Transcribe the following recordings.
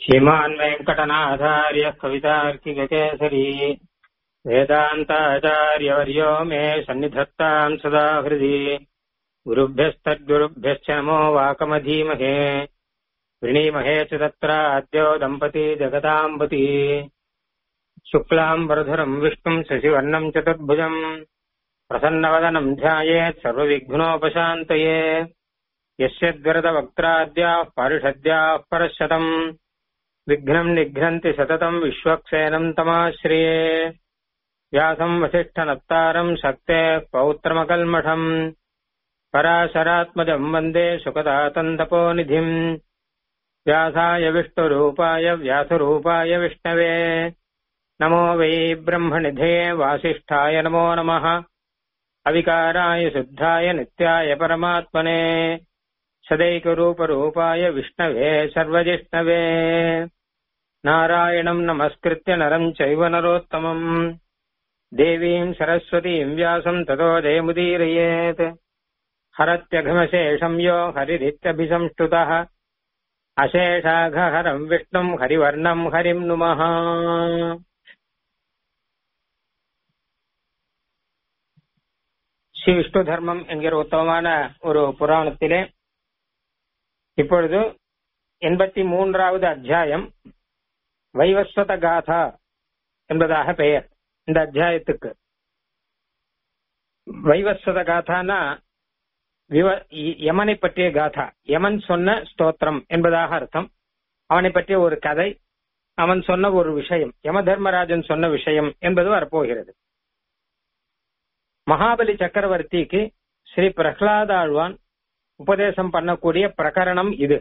श्रीमान् वेङ्कटनाथार्यः कवितार्किककेसरी वेदान्ताचार्यवर्यो मे सन्निधत्ताम् सदा हृदि गुरुभ्यस्तद्गुरुभ्यश्च नमो वाकमधीमहे वृणीमहे च तत्राद्यो दम्पती जगदाम्बती शुक्लाम् वरधरम् विष्णुम् शशिवर्णम् चतुर्भुजम् प्रसन्नवदनम् ध्यायेत् सर्वविघ्नोपशान्तये यस्य द्वरदवक्त्राद्याः पारिषद्याः परशतम् विघ्नम् निघ्नन्ति सततम् विश्वक्सेनम् तमाश्रिये व्यासम् वसिष्ठनत्तारम् शक्तेः पौत्रमकल्मषम् पराशरात्मजम् वन्दे सुखदातन्तपोनिधिम् व्यासाय विष्णुरूपाय व्यासरूपाय विष्णवे नमो वै ब्रह्मनिधे वासिष्ठाय नमो नमः अविकाराय शुद्धाय नित्याय परमात्मने सदैकरूपरूपाय विष्णवे सर्वजिष्णवे नारायणम् नमस्कृत्य नरम् चैव नरोत्तमम् देवीम् सरस्वतीम् व्यासम् ततो जयमुदीरयेत् हरत्यघमशेषम् यो हरिरित्यभिसंष्टुतः अशेषाघहरम् विष्णुम् हरिवर्णम् हरिम् नुमः ஸ்ரீ விஷ்ணு தர்மம் என்கிற உத்தமமான ஒரு புராணத்திலே இப்பொழுது எண்பத்தி மூன்றாவது அத்தியாயம் வைவஸ்வத காதா என்பதாக பெயர் இந்த அத்தியாயத்துக்கு வைவஸ்வத காதானா யமனை பற்றிய காதா யமன் சொன்ன ஸ்தோத்திரம் என்பதாக அர்த்தம் அவனை பற்றிய ஒரு கதை அவன் சொன்ன ஒரு விஷயம் யம தர்மராஜன் சொன்ன விஷயம் என்பது வரப்போகிறது மகாபலி சக்கரவர்த்திக்கு ஸ்ரீ பிரகலாதாழ்வான் உபதேசம் பண்ணக்கூடிய பிரகரணம் இது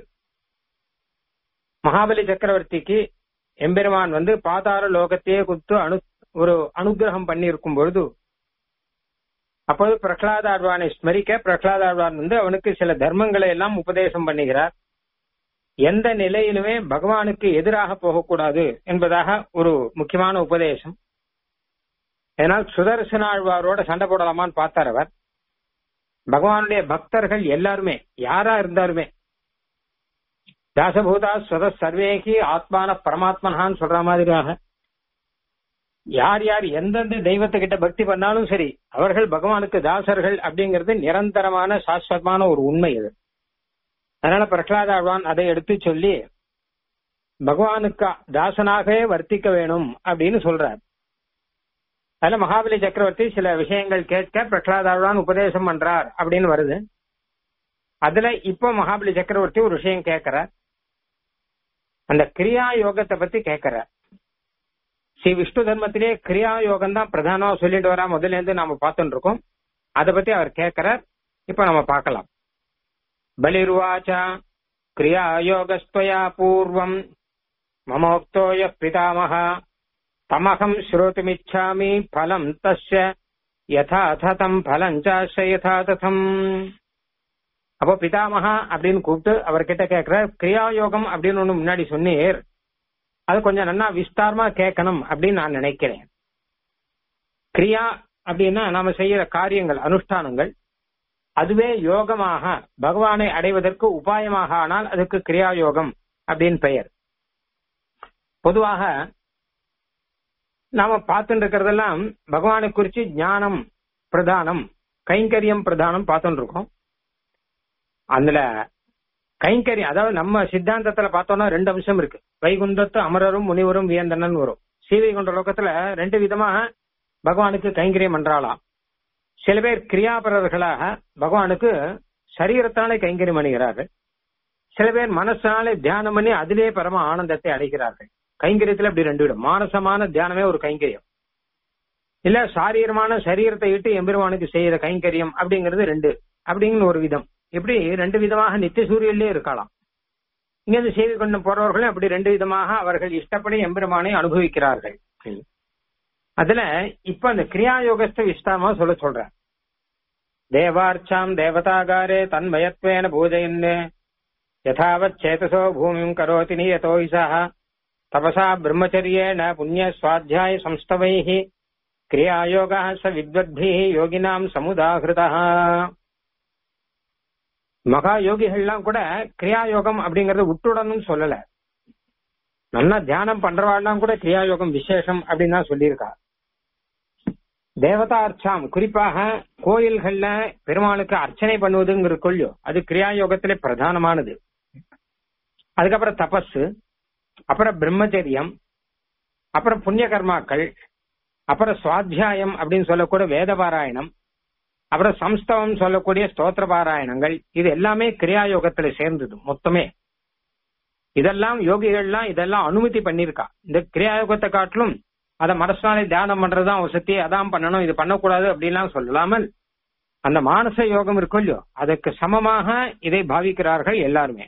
மகாபலி சக்கரவர்த்திக்கு எம்பெருமான் வந்து பாதார லோகத்தையே குத்து அனு ஒரு அனுகிரகம் பண்ணி இருக்கும் பொழுது அப்போது பிரகலாதாழ்வானை ஸ்மரிக்க பிரகலாதாழ்வான் வந்து அவனுக்கு சில தர்மங்களை எல்லாம் உபதேசம் பண்ணுகிறார் எந்த நிலையிலுமே பகவானுக்கு எதிராக போகக்கூடாது என்பதாக ஒரு முக்கியமான உபதேசம் அதனால் சுதர்சனாழ்வாரோட சண்டை போடலாமான்னு பார்த்தார் அவர் பகவானுடைய பக்தர்கள் எல்லாருமே யாரா இருந்தாலுமே தாசபூதா ஸ்வத சர்வேகி ஆத்மான பரமாத்மனான்னு சொல்ற மாதிரியாக யார் யார் எந்தெந்த தெய்வத்துக்கிட்ட பக்தி பண்ணாலும் சரி அவர்கள் பகவானுக்கு தாசர்கள் அப்படிங்கிறது நிரந்தரமான சாஸ்வதமான ஒரு உண்மை இது அதனால பிரகலாதாழ்வான் அதை எடுத்து சொல்லி பகவானுக்கு தாசனாகவே வர்த்திக்க வேணும் அப்படின்னு சொல்றார் அதுல மகாபலி சக்கரவர்த்தி சில விஷயங்கள் கேட்க பிரகலாதாழ்வான் உபதேசம் பண்றார் அப்படின்னு வருது அதுல இப்போ மகாபலி சக்கரவர்த்தி ஒரு விஷயம் கேட்கிறார் அந்த கிரியா யோகத்தை பத்தி கேட்கிறார் ஸ்ரீ விஷ்ணு தர்மத்திலே கிரியா யோகம் தான் பிரதானமா சொல்லிட்டு வரா முதல்ல இருந்து நாம பார்த்துட்டு இருக்கோம் அதை பத்தி அவர் கேட்கிறார் இப்ப நம்ம பார்க்கலாம் பலிர்வாச்சா கிரியா யோகஸ்துவயா பூர்வம் மமோக்தோய பிதாமகா தமகம் ஸ்ரோதுமிச்சாமி பலம் தஸ்ய யதா ததம் பலம் சாஸ்ய யதா ததம் அப்போ பிதாமகா அப்படின்னு கூப்பிட்டு அவர்கிட்ட கேட்கிற கிரியா யோகம் அப்படின்னு ஒண்ணு முன்னாடி சொன்னீர் அது கொஞ்சம் நல்லா விஸ்தாரமா கேட்கணும் அப்படின்னு நான் நினைக்கிறேன் கிரியா அப்படின்னா நாம செய்யற காரியங்கள் அனுஷ்டானங்கள் அதுவே யோகமாக பகவானை அடைவதற்கு உபாயமாக ஆனால் அதுக்கு கிரியா யோகம் அப்படின்னு பெயர் பொதுவாக நாம பார்த்துட்டு இருக்கிறதெல்லாம் பகவானை குறிச்சு ஞானம் பிரதானம் கைங்கரியம் பிரதானம் பார்த்துட்டு இருக்கோம் அதுல கைங்கரியம் அதாவது நம்ம சித்தாந்தத்துல பார்த்தோம்னா ரெண்டு அம்சம் இருக்கு வைகுண்டத்து அமரரும் முனிவரும் வியந்தனன் வரும் ஸ்ரீவைகுண்ட லோகத்துல ரெண்டு விதமா பகவானுக்கு கைங்கரியம் பண்றாளாம் சில பேர் கிரியாபரர்களாக பகவானுக்கு சரீரத்தாலே கைங்கரியம் பண்ணுகிறார்கள் சில பேர் மனசாலே தியானம் பண்ணி அதிலே பரம ஆனந்தத்தை அடைகிறார்கள் கைங்கரியத்துல அப்படி ரெண்டு விடம் மானசமான தியானமே ஒரு கைங்கரியம் இல்ல சாரீரமான சரீரத்தை இட்டு எம்பெருமானுக்கு செய்யற கைங்கரியம் அப்படிங்கிறது ரெண்டு அப்படிங்கிற ஒரு விதம் இப்படி ரெண்டு விதமாக நித்திய சூரியன்லயே இருக்கலாம் இங்க இருந்து செய்தி கொண்டு போறவர்களும் அப்படி ரெண்டு விதமாக அவர்கள் இஷ்டப்படி எம்பெருமானை அனுபவிக்கிறார்கள் அதுல இப்ப அந்த கிரியா யோகஸ்த விஸ்தாரமா சொல்ல சொல்ற தேவார்ச்சாம் தேவதாகாரே தன்மயத்வேன பூஜயன்னு யதாவத் சேதசோ பூமிம் கரோதி நியதோ இசா தபசா பிரம்மச்சரியேன புண்ணிய சுவாத்தியாய சம்ஸ்தவைः கிரியாயோகः ச வித்வத்பிः யோகினாம் சமுதாகிருதः மகா யோகிகள்லாம் கூட கிரியா யோகம் அப்படிங்கறத விட்டுடணும்னு சொல்லல நல்லா தியானம் பண்றவாள்லாம் கூட கிரியா யோகம் விசேஷம் அப்படின்னு தான் சொல்லியிருக்கா தேவதா அர்ச்சம் குறிப்பாக கோயில்கள்ல பெருமாளுக்கு அர்ச்சனை பண்ணுவதுங்கிற கொள்ளியோ அது கிரியா யோகத்திலே பிரதானமானது அதுக்கப்புறம் தபஸ் அப்புறம் பிரம்மச்சரியம் அப்புறம் புண்ணிய கர்மாக்கள் அப்புறம் சுவாத்தியாயம் அப்படின்னு சொல்லக்கூடிய வேத பாராயணம் அப்புறம் சம்ஸ்தவம் சொல்லக்கூடிய ஸ்தோத்திர பாராயணங்கள் இது எல்லாமே கிரியா யோகத்துல சேர்ந்தது மொத்தமே இதெல்லாம் யோகிகள்லாம் இதெல்லாம் அனுமதி பண்ணிருக்கா இந்த கிரியா யோகத்தை காட்டிலும் அதை மனசுனாலே தியானம் பண்றதுதான் வசதி அதான் பண்ணணும் இது பண்ணக்கூடாது அப்படின்லாம் சொல்லலாமல் அந்த மானச யோகம் இருக்கும் இல்லையோ அதுக்கு சமமாக இதை பாவிக்கிறார்கள் எல்லாருமே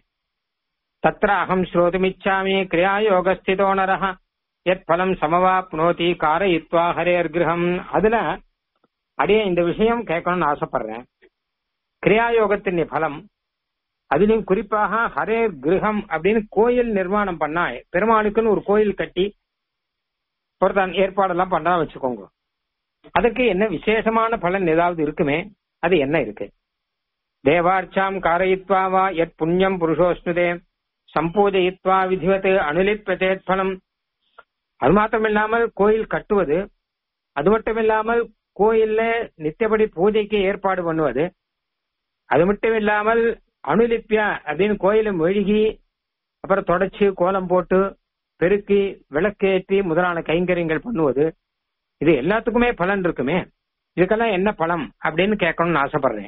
தத்ர அகம் ஸ்ரோதுமிச்சாமி கிரியா யோகஸ்திதோ நரஹ எத் பலம் சமவாப்னோதி காரயித்வா ஹரேர் கிரகம் அதுல அடியே இந்த விஷயம் கேட்கணும்னு ஆசைப்படுறேன் கிரியா யோகத்தின் பலம் அதிலும் குறிப்பாக ஹரேர் கிரகம் அப்படின்னு கோயில் நிர்மாணம் பண்ணா பெருமாளுக்குன்னு ஒரு கோயில் கட்டி ஒருத்தான் ஏற்பாடெல்லாம் பண்றா வச்சுக்கோங்க அதுக்கு என்ன விசேஷமான பலன் ஏதாவது இருக்குமே அது என்ன இருக்கு தேவார்ச்சாம் காரயித்வாவா எத் புண்ணியம் புருஷோஸ்னுதே சம்பூஜயித்வா விதிவத் அனுலிப்பதேத் பலம் அது மாத்திரம் இல்லாமல் கோயில் கட்டுவது அது மட்டும் இல்லாமல் கோயில்ல நித்தியபடி பூஜைக்கு ஏற்பாடு பண்ணுவது அது மட்டும் இல்லாமல் அனுலிப்பியா அப்படின்னு கோயிலை மெழுகி அப்புறம் தொடச்சு கோலம் போட்டு பெருக்கி விளக்கேற்றி முதலான கைங்கரியங்கள் பண்ணுவது இது எல்லாத்துக்குமே பலன் இருக்குமே இதுக்கெல்லாம் என்ன பலம் அப்படின்னு கேட்கணும்னு ஆசைப்படுறேன்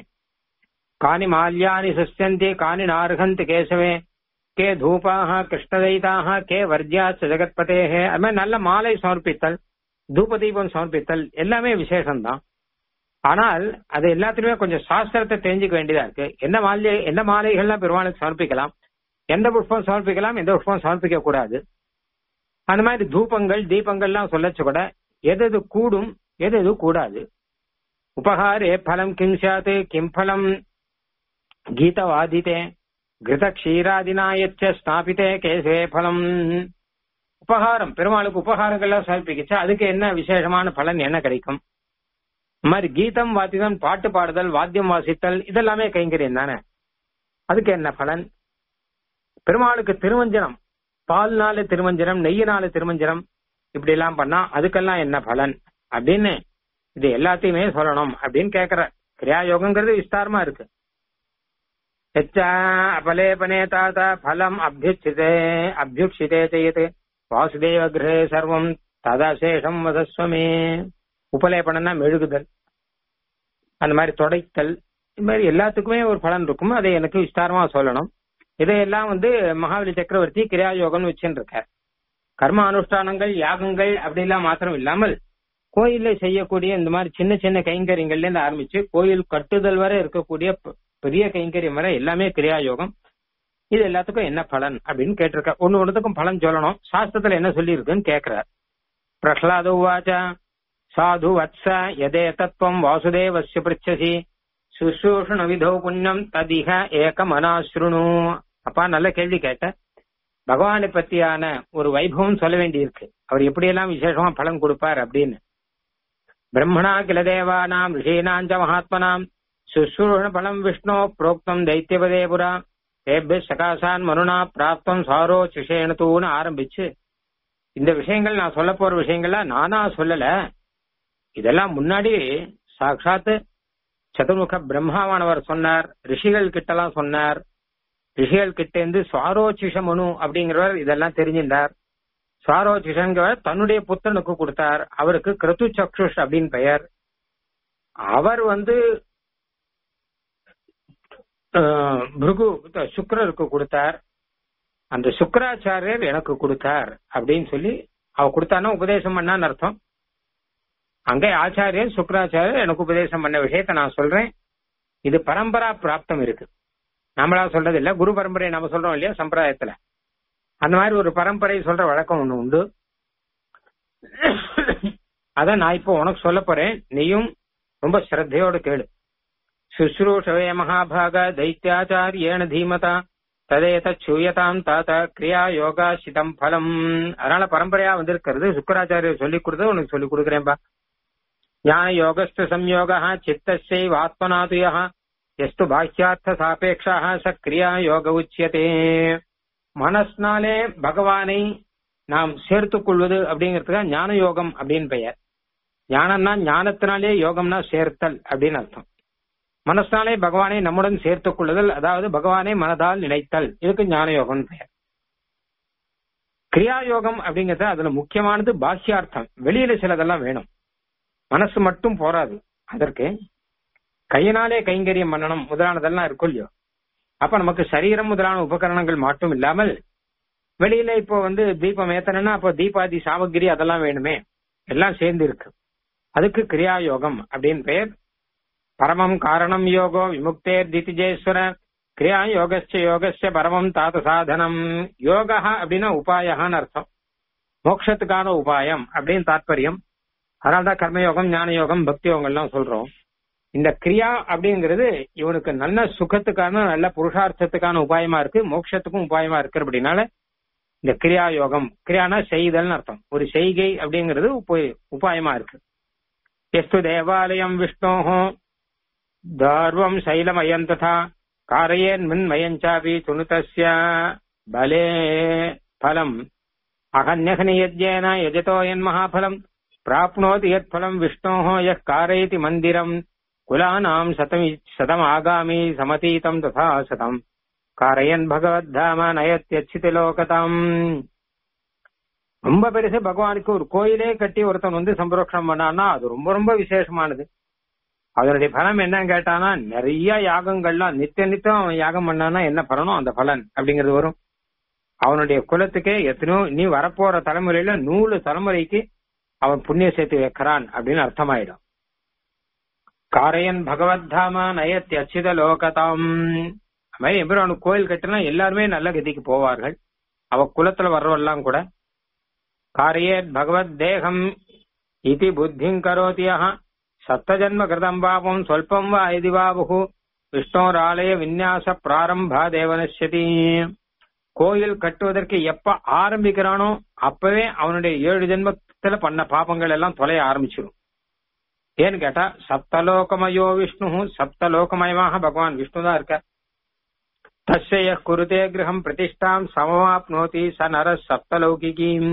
காணி மால்யானி சுஷ்யந்தி காணி நார்கந்த் கேசவே கே தூபாக கிருஷ்ணதைதாக கே வர்ஜியா ஜெகத்பதேகே அது மாதிரி நல்ல மாலை சமர்ப்பித்தல் தூப தீபம் சமர்ப்பித்தல் எல்லாமே விசேஷம்தான் ஆனால் அது எல்லாத்துலயுமே கொஞ்சம் சாஸ்திரத்தை தெரிஞ்சுக்க வேண்டியதா இருக்கு என்ன மாலை என்ன மாலைகள்லாம் பெருமாளுக்கு சமர்ப்பிக்கலாம் எந்த புஷ்பம் சமர்ப்பிக்கலாம் எந்த புஷ்பம் சமர்ப்பிக்க கூடாது அந்த மாதிரி தூபங்கள் தீபங்கள்லாம் சொல்லச்சு கூட எது எது கூடும் எது எது கூடாது உபகாரே பலம் கிம் சாத் கிம் பலம் கீதவாதிதே கிருத க்ஷீராதினாயச்ச ஸ்தாபித்தே கேசே பலம் உபகாரம் பெருமாளுக்கு உபகாரங்கள்லாம் சமர்ப்பிக்கிச்சா அதுக்கு என்ன விசேஷமான பலன் என்ன கிடைக்கும் இந்த மாதிரி கீதம் வாத்திதம் பாட்டு பாடுதல் வாத்தியம் வாசித்தல் இதெல்லாமே கைங்கரியம் தானே அதுக்கு என்ன பலன் பெருமாளுக்கு திருவஞ்சனம் பால்னால திருமஞ்சனம் நெய்யினால திருமஞ்சனம் இப்படி எல்லாம் பண்ணா அதுக்கெல்லாம் என்ன பலன் அப்படின்னு இது எல்லாத்தையுமே சொல்லணும் அப்படின்னு கேக்குற கிரியா யோகங்கிறது விஸ்தாரமா இருக்கு அபலேபனே தாத்தா பலம் அபியுச்சிதே அபியுக்ஷிதே செய்யது வாசுதேவ கிரகே சர்வம் ததாசேஷம் வதஸ்வமே உபலேபனம்னா மெழுகுதல் அந்த மாதிரி தொடைத்தல் இந்த மாதிரி எல்லாத்துக்குமே ஒரு பலன் இருக்கும் அதை எனக்கு விஸ்தாரமா சொல்லணும் இதையெல்லாம் வந்து மகாபலி சக்கரவர்த்தி கிரியா யோகம்னு வச்சுட்டு இருக்கார் கர்ம அனுஷ்டானங்கள் யாகங்கள் அப்படிலாம் மாத்திரம் இல்லாமல் கோயில்ல செய்யக்கூடிய இந்த மாதிரி சின்ன சின்ன கைங்கரியங்கள்ல இருந்து ஆரம்பிச்சு கோயில் கட்டுதல் வரை இருக்கக்கூடிய பெரிய கைங்கரியம் வரை எல்லாமே கிரியா யோகம் இது எல்லாத்துக்கும் என்ன பலன் அப்படின்னு கேட்டிருக்க ஒண்ணு ஒண்ணுத்துக்கும் பலன் சொல்லணும் சாஸ்திரத்துல என்ன சொல்லி இருக்குன்னு கேக்குறார் பிரஹ்லாத உவாச்ச சாது வத்ச எதே தத்துவம் வாசுதேவஸ்ய பிரிச்சசி சுசூஷண விதோ புண்ணியம் ததிக ஏகமனாஸ்ருணு அப்பா நல்ல கேள்வி கேட்ட பகவானை பத்தியான ஒரு வைபவம் சொல்ல வேண்டியிருக்கு அவர் எப்படியெல்லாம் விசேஷமா பலன் கொடுப்பார் அப்படின்னு பிரம்மணா கில தேவானாம் ரிஷீனாஞ்ச மகாத்மனாம் சுசூஷண பலம் விஷ்ணு புரோக்தம் தைத்தியபதே புரா ஏபிய சகாசான் மனுனா பிராப்தம் சாரோ சிஷேனத்தூன்னு ஆரம்பிச்சு இந்த விஷயங்கள் நான் சொல்ல போற விஷயங்கள்லாம் நானா சொல்லல இதெல்லாம் முன்னாடி சாட்சாத்து சதுர்முக பிரம்மாவானவர் சொன்னார் ரிஷிகள் கிட்டலாம் சொன்னார் ரிஷிகள் கிட்ட இருந்து சுவாரோச்சிஷ மனு அப்படிங்கிறவர் இதெல்லாம் தெரிஞ்சிருந்தார் சுவாரோச்சிஷங்கிறவர் தன்னுடைய புத்தனுக்கு கொடுத்தார் அவருக்கு கிருத்து சக்ஷுஷ் அப்படின்னு பெயர் அவர் வந்து பிருகு சுக்கரருக்கு கொடுத்தார் அந்த சுக்கராச்சாரியர் எனக்கு கொடுத்தார் அப்படின்னு சொல்லி அவ கொடுத்தானா உபதேசம் பண்ணான்னு அர்த்தம் அங்கே ஆச்சாரியர் சுக்கராச்சாரியர் எனக்கு உபதேசம் பண்ண விஷயத்த நான் சொல்றேன் இது பரம்பரா பிராப்தம் இருக்கு நம்மளா சொல்றது இல்ல குரு பரம்பரை நம்ம சொல்றோம் இல்லையா சம்பிரதாயத்துல அந்த மாதிரி ஒரு பரம்பரை சொல்ற வழக்கம் ஒண்ணு உண்டு அத நான் இப்போ உனக்கு சொல்ல போறேன் நீயும் ரொம்ப ஸ்ரத்தையோடு கேளு சுஸ்ரூஷவே மகாபாக தைத்தியாச்சாரியேன தீமதா ததேத சூயதாம் தாத்தா கிரியா யோகா சிதம் பலம் அதனால பரம்பரையா வந்திருக்கிறது சுக்கராச்சாரியர் சொல்லிக் கொடுத்து உனக்கு சொல்லிக் கொடுக்குறேன்பா ஞான யோகஸ்து சம்யோக சித்தசைவ ஆத்மநாதுய எஸ்து பாஹ்யார்த்த சாபேட்சா ச கிரியா யோக உச்சியதே மனஸ்னாலே பகவானை நாம் சேர்த்துக் கொள்வது அப்படிங்கிறதுக்காக ஞான யோகம் அப்படின்னு பெயர் ஞானம்னா ஞானத்தினாலே யோகம்னா சேர்த்தல் அப்படின்னு அர்த்தம் மனசாலே பகவானை நம்முடன் சேர்த்துக் கொள்ளுதல் அதாவது பகவானை மனதால் நினைத்தல் இதுக்கு ஞான யோகம் பெயர் கிரியா யோகம் அப்படிங்கறது அதுல முக்கியமானது பாக்கியார்த்தம் வெளியில சிலதெல்லாம் வேணும் மனசு மட்டும் போராது அதற்கு கையினாலே கைங்கரியம் பண்ணணும் முதலானதெல்லாம் இருக்கும் இல்லையோ அப்ப நமக்கு சரீரம் முதலான உபகரணங்கள் மட்டும் இல்லாமல் வெளியில இப்போ வந்து தீபம் ஏத்தணும்னா அப்போ தீபாதி சாமகிரி அதெல்லாம் வேணுமே எல்லாம் சேர்ந்து இருக்கு அதுக்கு கிரியா யோகம் அப்படின்னு பெயர் பரமம் காரணம் யோகோ விமுக்தேர் திதிஜேஸ்வர கிரியா யோகஸ்ய யோகஸ்ய பரமம் தாத சாதனம் யோகா அப்படின்னா உபாயகான்னு அர்த்தம் மோட்சத்துக்கான உபாயம் அப்படின்னு தாற்பயம் அதனால்தான் கர்மயோகம் ஞான யோகம் பக்தி யோகம் எல்லாம் சொல்றோம் இந்த கிரியா அப்படிங்கிறது இவனுக்கு நல்ல சுகத்துக்கான நல்ல புருஷார்த்தத்துக்கான உபாயமா இருக்கு மோட்சத்துக்கும் உபாயமா இருக்கு அப்படின்னால இந்த கிரியா யோகம் கிரியானா செய்தல்னு அர்த்தம் ஒரு செய்கை அப்படிங்கிறது உப- உபாயமா இருக்கு எஸ்து தேவாலயம் விஷ்ணோஹோ தார்வம் சைலமயம் ததா காரையேன் மின்மயஞ்சாபி துணுதஸ்ய பலே பலம் அகன்யகனி யஜ்யேன யஜதோ யன்மகாபலம் பிராப்னோதி யத் பலம் விஷ்ணோः यः कारयति மந்திரம் குலானாம் சதமி சதம் ஆகாமி சமதீதம் ததா சதம் காரயன் பகவத்தாம நயத்யச்சிதி லோகதாம் ரொம்ப பெருசு பகவானுக்கு ஒரு கோயிலே கட்டி ஒருத்தன் வந்து சம்பரோஷம் பண்ணான்னா அது ரொம்ப ரொம்ப விசேஷமானது அதனுடைய பலம் என்னன்னு கேட்டானா நிறைய யாகங்கள்லாம் நித்திய நித்தம் அவன் யாகம் பண்ணானா என்ன பலனும் அந்த பலன் அப்படிங்கிறது வரும் அவனுடைய குலத்துக்கே எத்தனையோ நீ வரப்போற தலைமுறையில நூறு தலைமுறைக்கு அவன் புண்ணிய சேர்த்து வைக்கிறான் அப்படின்னு அர்த்தமாயிடும் காரையன் பகவத்தாமா நயத்தி அச்சித லோகதாம் அது மாதிரி எம்பெருமானுக்கு கோயில் கட்டினா எல்லாருமே நல்ல கதிக்கு போவார்கள் அவ குலத்துல வர்றவெல்லாம் கூட காரியேத் பகவத் தேகம் இதி புத்திங் கரோதியா சப்தஜன்ம கிருதம் பாபம் சொல்பம் வா இது பாபு விஷ்ணோராலய விநியாச பிராரம்பா தேவனஸ்யதி கோயில் கட்டுவதற்கு எப்ப ஆரம்பிக்கிறானோ அப்பவே அவனுடைய ஏழு ஜென்மத்துல பண்ண பாபங்கள் எல்லாம் தொலைய ஆரம்பிச்சிடும் ஏன்னு கேட்டா சப்தலோகமயோ விஷ்ணு சப்தலோகமயமாக பகவான் விஷ்ணு தான் இருக்க தஸ்ய குருதே கிரகம் பிரதிஷ்டாம் சமமாப்னோதி ச நர சப்தலௌகிகீம்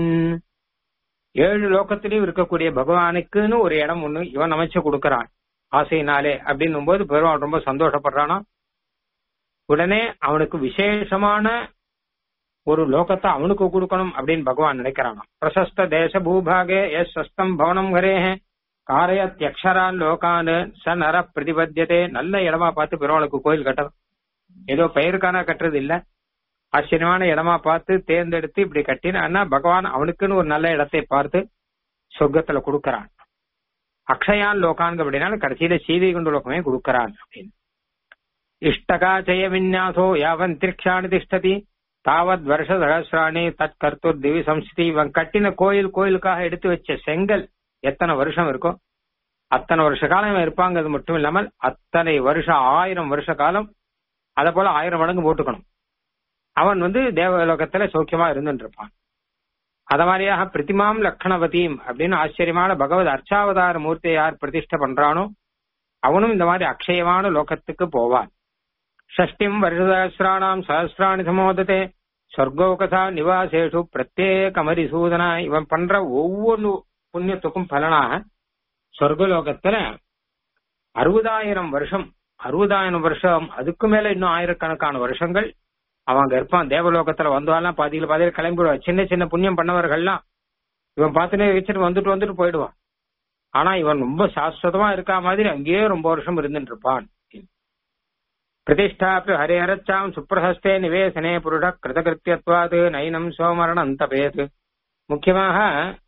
ஏழு லோகத்திலையும் இருக்கக்கூடிய பகவானுக்குன்னு ஒரு இடம் ஒண்ணு இவன் அமைச்சு கொடுக்கறான் ஆசையினாலே அப்படின்னும் போது பெருமாள் ரொம்ப சந்தோஷப்படுறானா உடனே அவனுக்கு விசேஷமான ஒரு லோகத்தை அவனுக்கு கொடுக்கணும் அப்படின்னு பகவான் நினைக்கிறானாம் பிரசஸ்த தேச பூபாகே எஸ் சஸ்தம் பவனம் ஹரேஹே காரயத்யக்ஷரான் லோகான் ச நர பிரதிபத்தியதே நல்ல இடமா பார்த்து பெருமாளுக்கு கோயில் கட்டணும் ஏதோ பெயருக்கான கட்டுறது இல்ல ஆச்சரியமான இடமா பார்த்து தேர்ந்தெடுத்து இப்படி கட்டினா பகவான் அவனுக்குன்னு ஒரு நல்ல இடத்தை பார்த்து சொர்க்கத்துல கொடுக்கறான் அக்ஷயான் லோகான் அப்படின்னா கடைசியில சீதை கொண்டு லோகமே கொடுக்கறான் அப்படின்னு இஷ்டகாச்சய விநியாசோ யாவன் திரிக்ஷாணி திஷ்டதி தாவத் வருஷ சகசிராணி தத் கர்த்தூர் திவி சம்ஸ்தி இவன் கட்டின கோயில் கோயிலுக்காக எடுத்து வச்ச செங்கல் எத்தனை வருஷம் இருக்கோ அத்தனை வருஷ காலம் இவன் இருப்பாங்கிறது மட்டும் இல்லாமல் அத்தனை வருஷம் ஆயிரம் வருஷ காலம் அத போல ஆயிரம் மடங்கு போட்டுக்கணும் அவன் வந்து தேவலோகத்துல சௌக்கியமா இருந்துட்டு இருப்பான் அத மாதிரியாக பிரதிமாம் லக்ஷணவதீம் அப்படின்னு ஆச்சரியமான பகவத் அர்ச்சாவதார மூர்த்தியை யார் பிரதிஷ்டை பண்றானோ அவனும் இந்த மாதிரி அக்ஷயமான லோகத்துக்கு போவான் ஷஷ்டிம் வருஷசகசிராணாம் சஹசிராணி சமோதத்தே சொர்க்கோகதா நிவாசேஷு பிரத்யேக மரிசூதனா இவன் பண்ற ஒவ்வொரு புண்ணியத்துக்கும் பலனாக சொர்க்கலோகத்துல அறுபதாயிரம் வருஷம் அறுபதாயிரம் வருஷம் அதுக்கு மேல இன்னும் ஆயிரக்கணக்கான வருஷங்கள் அவன் அங்க இருப்பான் தேவலோகத்துல வந்தாலும் பாதியில பாதியில கிளம்பிடுவான் சின்ன சின்ன புண்ணியம் பண்ணவர்கள்லாம் இவன் பார்த்துனே வச்சுட்டு வந்துட்டு வந்துட்டு போயிடுவான் ஆனா இவன் ரொம்ப சாஸ்வதமா இருக்கா மாதிரி அங்கேயே ரொம்ப வருஷம் இருந்துட்டு இருப்பான் பிரதிஷ்டாப்பி ஹரிஹரச்சாம் சுப்பிரஹஸ்தே நிவேசனே புருட கிருதகிருத்தியத்வாது நைனம் சோமரணம் தபேது முக்கியமாக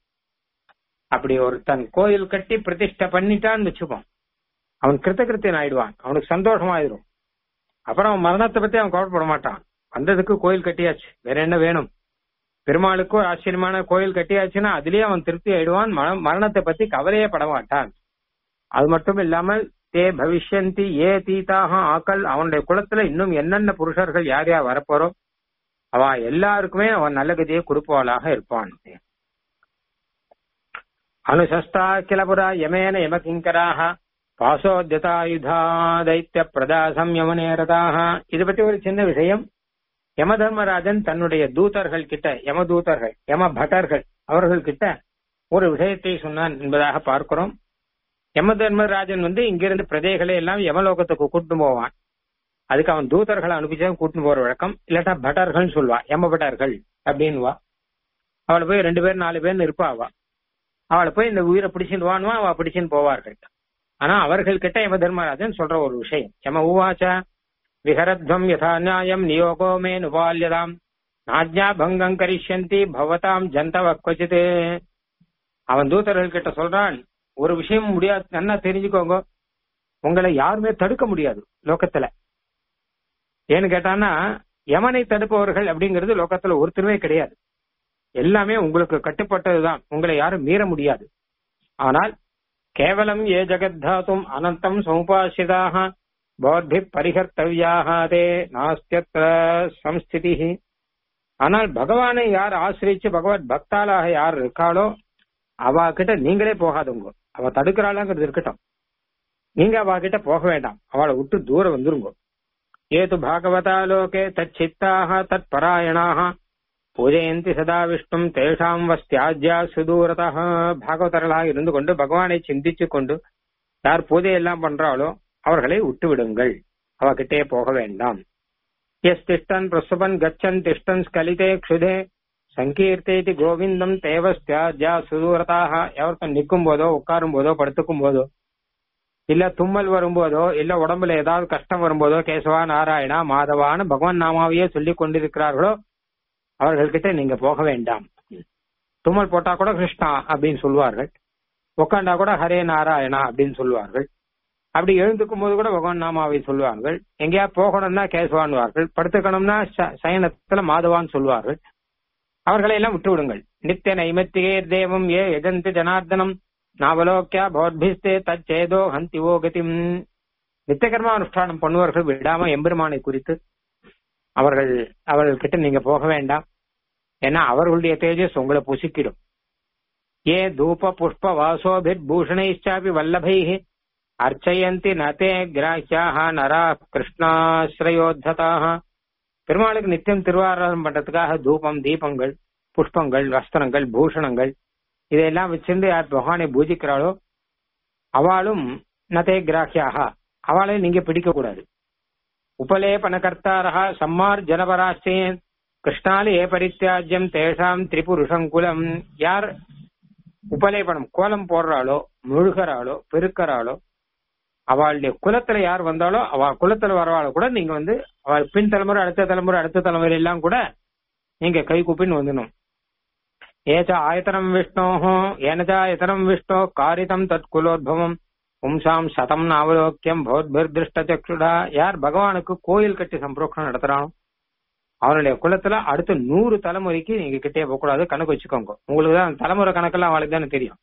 அப்படி ஒரு தன் கோயில் கட்டி பிரதிஷ்டை பண்ணிட்டான்னு வச்சுப்போம் அவன் கிருத்தகிருத்தியன் ஆயிடுவான் அவனுக்கு சந்தோஷமாயிடும் அப்புறம் அவன் மரணத்தை பத்தி அவன் கவலைப்பட மாட்டான் வந்ததுக்கு கோயில் கட்டியாச்சு வேற என்ன வேணும் பெருமாளுக்கு ஒரு ஆச்சரியமான கோயில் கட்டியாச்சுன்னா அதுலயே அவன் திருப்தி ஆயிடுவான் மரண- மரணத்தை பத்தி கவலையே பட மாட்டான் அது மட்டும் இல்லாமல் தே பவிஷ்யந்தி ஏ தீதாக ஆக்கள் அவனுடைய குலத்துல இன்னும் என்னென்ன புருஷர்கள் யார் யார் வரப்போறோம் அவன் எல்லாருக்குமே அவன் நல்ல கதியை கொடுப்பவளாக இருப்பான் அனுசஸ்தா கிளபுரா யமேன யமகிங்கராக பாசோத்யதாயுதா தைத்திய பிரதா சம்யமனேரதாக இது பத்தி ஒரு சின்ன விஷயம் யம தர்மராஜன் தன்னுடைய தூதர்கள் கிட்ட யம தூதர்கள் யம பட்டர்கள் அவர்கள் கிட்ட ஒரு விஷயத்தை சொன்னான் என்பதாக பார்க்கிறோம் யம தர்மராஜன் வந்து இங்கிருந்து பிரஜைகளை எல்லாம் யமலோகத்துக்கு கூட்டிட்டு போவான் அதுக்கு அவன் தூதர்களை அனுப்பிச்சு கூட்டிட்டு போற வழக்கம் இல்லாட்டா பட்டர்கள் சொல்லுவா யம பட்டர்கள் அப்படின்வா அவளை போய் ரெண்டு பேர் நாலு பேர் இருப்பா அவ அவளை போய் இந்த உயிரை பிடிச்சிட்டு வானுவா அவ பிடிச்சின்னு போவார்கள் ஆனா அவர்கள் கிட்ட யம தர்மராஜன் சொல்ற ஒரு விஷயம் யம ஊவாச்சா விஹரத்வம் யதா நியாயம் நியோகோ மே நுபால்யதாம் நாஜ்ஞா பங்கம் கரிஷ்யந்தி பவதாம் ஜந்தவ கொச்சித் அவன் தூதர்கள் கிட்ட சொல்றான் ஒரு விஷயம் முடியாது நல்லா தெரிஞ்சுக்கோங்க உங்களை யாருமே தடுக்க முடியாது லோகத்துல ஏன்னு கேட்டான்னா யமனை தடுப்பவர்கள் அப்படிங்கிறது லோகத்துல ஒருத்தருமே கிடையாது எல்லாமே உங்களுக்கு கட்டுப்பட்டதுதான் உங்களை யாரும் மீற முடியாது ஆனால் கேவலம் ஏ ஜெகத்தாத்தும் அனந்தம் சமுபாசிதாக பௌத்தி பரிகர்த்தவியாக தே நாஸ்தியத்திர சம்ஸ்திதி ஆனால் பகவானை யார் ஆசிரிச்சு பகவத் பக்தாளாக யார் இருக்காளோ அவ கிட்ட நீங்களே போகாதுங்க அவ தடுக்கிறாளாங்கிறது இருக்கட்டும் நீங்க அவ கிட்ட போக வேண்டாம் அவளை விட்டு தூரம் வந்துருங்க ஏது பாகவதா லோகே தச்சித்தாக தத் பராயணாக பூஜயந்தி சதா விஷ்ணும் தேஷாம் வஸ்தியாஜ்யா சுதூரதா பாகவதர்களாக இருந்து கொண்டு பகவானை சிந்திச்சு கொண்டு யார் பூஜை எல்லாம் பண்றாளோ அவர்களை விட்டு விடுங்கள் அவகிட்டே போக வேண்டாம் எஸ் திஷ்டன் பிரசுபன் கச்சன் திஷ்டன் ஸ்கலிதே க்ஷுதே சங்கீர்த்தேதி கோவிந்தம் தேவஸ்தியாஜா சுதூரதாக எவர்த்தன் நிற்கும் போதோ உட்காரும் போதோ படுத்துக்கும் போதோ இல்ல தும்மல் வரும்போதோ இல்ல உடம்புல ஏதாவது கஷ்டம் வரும்போதோ கேசவா நாராயணா மாதவான்னு பகவான் நாமாவையே சொல்லிக் கொண்டிருக்கிறார்களோ அவர்கள்கிட்ட நீங்க போக வேண்டாம் தும்மல் போட்டா கூட கிருஷ்ணா அப்படின்னு சொல்லுவார்கள் உட்காண்டா கூட ஹரே நாராயணா அப்படின்னு சொல்லுவார்கள் அப்படி எழுந்துக்கும் போது கூட பகவான் நாமாவை சொல்லுவார்கள் எங்கேயா போகணும்னா கேசவான்வார்கள் படுத்துக்கணும்னா சயனத்துல மாதவான் சொல்லுவார்கள் அவர்களை எல்லாம் விட்டு விடுங்கள் நித்திய நைமத்திகே தேவம் ஏ எஜந்தி ஜனார்தனம் நாவலோக்கியா பௌத்பிஸ்தே தச்சேதோ ஹந்திவோ கதிம் நித்தியகர்மா அனுஷ்டானம் பண்ணுவார்கள் விடாம எம்பெருமானை குறித்து அவர்கள் அவர்கள் கிட்ட நீங்க போக வேண்டாம் ஏன்னா அவர்களுடைய தேஜஸ் உங்களை புசிக்கிடும் ஏ தூப புஷ்ப வாசோபிர் பூஷணைச்சாபி வல்லபை அர்ச்சயந்தி நதே கிராஹ்யாக நரா கிருஷ்ணாஸ்ரயோத்ததாக பெருமாளுக்கு நித்தியம் திருவாராதனம் பண்றதுக்காக தூபம் தீபங்கள் புஷ்பங்கள் வஸ்திரங்கள் பூஷணங்கள் இதையெல்லாம் வச்சிருந்து யார் பகவானை பூஜிக்கிறாளோ அவளும் நதே கிராஹ்யாக அவளை நீங்க பிடிக்க கூடாது உபலேபனகர்த்தாரா சம்மார் ஜனபராஸ்தேன் கிருஷ்ணாலு ஏ பரித்தியாஜ்யம் தேஷாம் திரிபுருஷங்குலம் யார் உபலேபனம் கோலம் போடுறாளோ முழுகிறாளோ பெருக்கிறாளோ அவளுடைய குலத்துல யார் வந்தாலோ அவ குலத்துல வரவாளோ கூட நீங்க வந்து அவள் பின் தலைமுறை அடுத்த தலைமுறை அடுத்த தலைமுறை எல்லாம் கூட நீங்க கை கூப்பின்னு வந்துடணும் ஏச்ச ஆயத்தனம் விஷ்ணோ ஏனச்சா ஆயத்தனம் விஷ்ணோ காரிதம் தத் குலோத்பவம் பும்சாம் சதம் நாவலோக்கியம் பௌத்பிர் திருஷ்ட சக்ஷுடா யார் பகவானுக்கு கோயில் கட்டி சம்பரோக்ஷம் நடத்துறானோ அவனுடைய குலத்துல அடுத்த நூறு தலைமுறைக்கு நீங்க கிட்டே போகக்கூடாது கணக்கு வச்சுக்கோங்க உங்களுக்கு தான் தலைமுறை கணக்கெல்லாம் அவளுக்கு தானே தெரியும்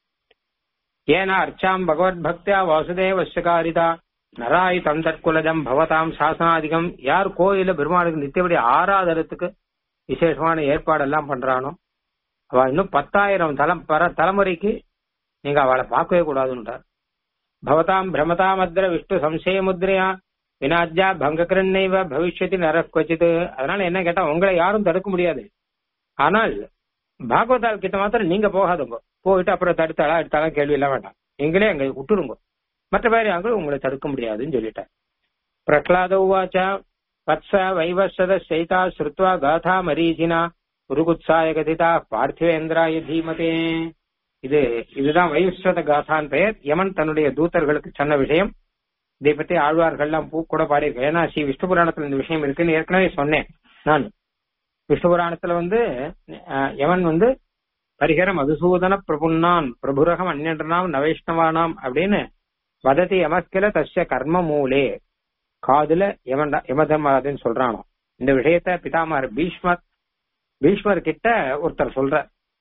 ஏனா அர்ச்சாம் பகவத் பக்தியா வாசுதேவஸ்யகாரிதா நராய் தம் தற்குலஜம் பவதாம் சாசனாதிகம் யார் கோயில பெருமாளுக்கு நித்தியபடி ஆராதனத்துக்கு விசேஷமான ஏற்பாடெல்லாம் பண்றானோ அவ இன்னும் பத்தாயிரம் தலம் பர தலைமுறைக்கு நீங்க அவளை பார்க்கவே கூடாதுன்றார் பவதாம் பிரமதாமத்ர விஷ்ணு சம்சய முத்ரையா வினாஜ்யா பங்ககிரண்ணைவ பவிஷ்யத்தி நர கொச்சித்து அதனால என்ன கேட்டா உங்களை யாரும் தடுக்க முடியாது ஆனால் பாகவதால் கிட்ட மாத்திரம் நீங்க போகாதுங்க போயிட்டு அப்புறம் தடுத்தாளா எடுத்தாளா கேள்வி எல்லாம் வேண்டாம் நீங்களே அங்க விட்டுருங்க மற்ற பேர் யாரும் உங்களை தடுக்க முடியாதுன்னு சொல்லிட்டேன் பிரகலாத உவாச்சா வத்ச வைவசத சைதா ஸ்ருத்வா காதா மரீஜினா உருகுத்சாய கதிதா பார்த்திவேந்திராய தீமதே இது இதுதான் வைவஸ்வத காதான் பெயர் யமன் தன்னுடைய தூதர்களுக்கு சொன்ன விஷயம் இதை பத்தி ஆழ்வார்கள்லாம் பூ கூட பாடியிருக்கேன் ஏன்னா ஸ்ரீ விஷ்ணு புராணத்துல இந்த விஷயம் இருக்குன்னு ஏற்கனவே சொன்னேன் நான் விஷ்ணு புராணத்துல வந்து யமன் வந்து பரிகர மதுசூதன பிரபுன்னான் பிரபுரகம் அந்நன்றாம் நவைஷ்ணவானாம் அப்படின்னு வததி யமஸ்கில தஸ்ய கர்ம மூலே காதுல யமன் யமதர்மராஜன் சொல்றானோ இந்த விஷயத்த பிதாமர் பீஷ்மர் பீஷ்மர் கிட்ட ஒருத்தர் சொல்ற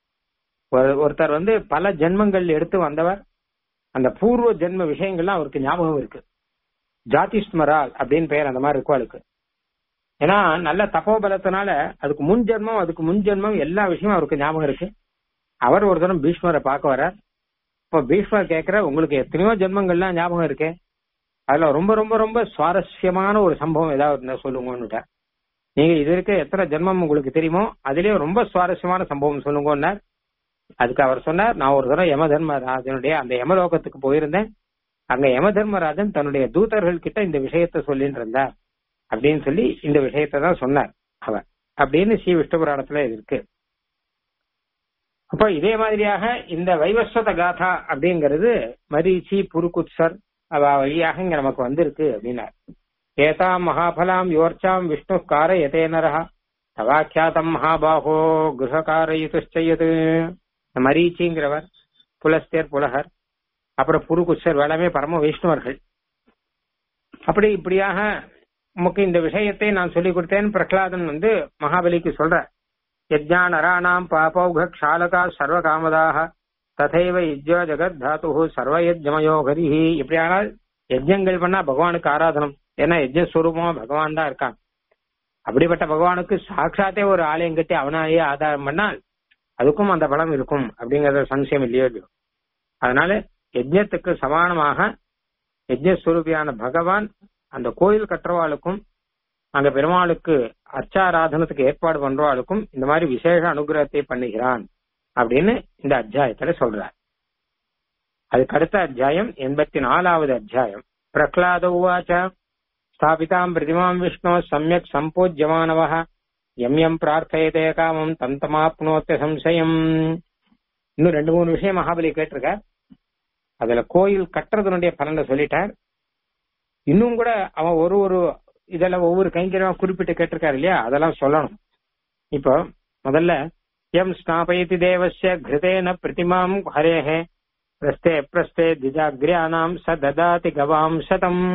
ஒருத்தர் வந்து பல ஜென்மங்கள் எடுத்து வந்தவர் அந்த பூர்வ ஜென்ம விஷயங்கள்லாம் அவருக்கு ஞாபகம் இருக்கு ஜாதிஸ்மரால் அப்படின்னு பெயர் அந்த மாதிரி இருக்கும் அவளுக்கு ஏன்னா நல்ல தப்போபலத்தினால அதுக்கு முன் ஜென்மம் அதுக்கு முன் ஜென்மம் எல்லா விஷயமும் அவருக்கு ஞாபகம் இருக்கு அவர் ஒரு தரம் பீஷ்மரை பார்க்க வர இப்போ பீஷ்மர் கேட்கிற உங்களுக்கு எத்தனையோ ஜென்மங்கள்லாம் ஞாபகம் இருக்கு அதுல ரொம்ப ரொம்ப ரொம்ப சுவாரஸ்யமான ஒரு சம்பவம் ஏதாவது இருந்தா சொல்லுங்கன்னுட்டார் நீங்க இது இருக்க எத்தனை ஜென்மம் உங்களுக்கு தெரியுமோ அதுலயே ரொம்ப சுவாரஸ்யமான சம்பவம் சொல்லுங்கன்னார் அதுக்கு அவர் சொன்னார் நான் ஒரு தடவை யம தர்மராஜனுடைய அந்த யமலோகத்துக்கு போயிருந்தேன் அங்க யம தர்மராஜன் தன்னுடைய தூதர்கள் கிட்ட இந்த விஷயத்த சொல்லிட்டு இருந்தார் அப்படின்னு சொல்லி இந்த விஷயத்தை தான் சொன்னார் அவர் அப்படின்னு ஸ்ரீ விஷ்ணு புராணத்துல இருக்கு அப்போ இதே மாதிரியாக இந்த வைவஸ்வத காதா அப்படிங்கிறது மரீச்சி புருகுத்சர் அவ வழியாக இங்க நமக்கு வந்திருக்கு அப்படின்னார் ஏதாம் மகாபலாம் யோர்ச்சாம் விஷ்ணு காரயதே நரஹ தவாக்கியாதம் மகாபாகோ கிரககாரயுதுச்செய்யது மரீச்சிங்கிறவர் புலஸ்தேர் புலகர் அப்புறம் புருகுச்சர் எல்லாமே பரம வைஷ்ணவர்கள் அப்படி இப்படியாக உமக்கு இந்த விஷயத்தை நான் சொல்லிக் கொடுத்தேன் பிரகலாதன் வந்து மகாபலிக்கு சொல்ற யஜ்ஞா நராணாம் பாபௌக க்ஷாலகா சர்வ காமதாக ததைவ யஜ்ஜோ ஜெகத் தாத்து சர்வ யஜ்ஜமயோ கரிஹி இப்படியானால் யஜ்ஞங்கள் பண்ணா பகவானுக்கு ஆராதனம் ஏன்னா யஜ்ஞஸ்வரூபமா பகவான் தான் இருக்கான் அப்படிப்பட்ட பகவானுக்கு சாட்சாத்தே ஒரு ஆலயம் கட்டி அவனாலேயே ஆதாரம் பண்ணால் அதுக்கும் அந்த பலம் இருக்கும் அப்படிங்கறத சம்சயம் இல்லையோ இல்லையோ அதனால யஜ்ஞத்துக்கு சமானமாக யஜ்ஞஸ்வரூபியான பகவான் அந்த கோயில் கட்டுறவாளுக்கும் அங்க பெருமாளுக்கு அர்ச்சாராதனத்துக்கு ஏற்பாடு பண்றவாளுக்கும் இந்த மாதிரி விசேஷ அனுகிரகத்தை பண்ணுகிறான் அப்படின்னு இந்த அத்தியாயத்துல சொல்றார் அதுக்கு அடுத்த அத்தியாயம் எண்பத்தி நாலாவது அத்தியாயம் பிரகலாத உவாச்ச ஸ்தாபிதாம் பிரதிமாம் விஷ்ணு சமயக் சம்போஜ்யமானவ எம் எம் பிரார்த்தையதே காமம் தந்தமாப்னோத்த சம்சயம் இன்னும் ரெண்டு மூணு விஷயம் மகாபலி கேட்டிருக்க அதுல கோயில் கட்டுறதுனுடைய பலனை சொல்லிட்டார் இன்னும் கூட அவன் ஒரு ஒரு இதெல்லாம் ஒவ்வொரு கைங்கரியமா குறிப்பிட்டு கேட்டிருக்காரு இல்லையா அதெல்லாம் சொல்லணும் இப்போ முதல்ல எம் ஸ்நாபயதி தேவஸ்ய கிருதேன பிரதிமாம் ஹரேஹே பிரஸ்தே பிரஸ்தே திஜாகிரியானாம் ச ததாதி கவாம் சதம்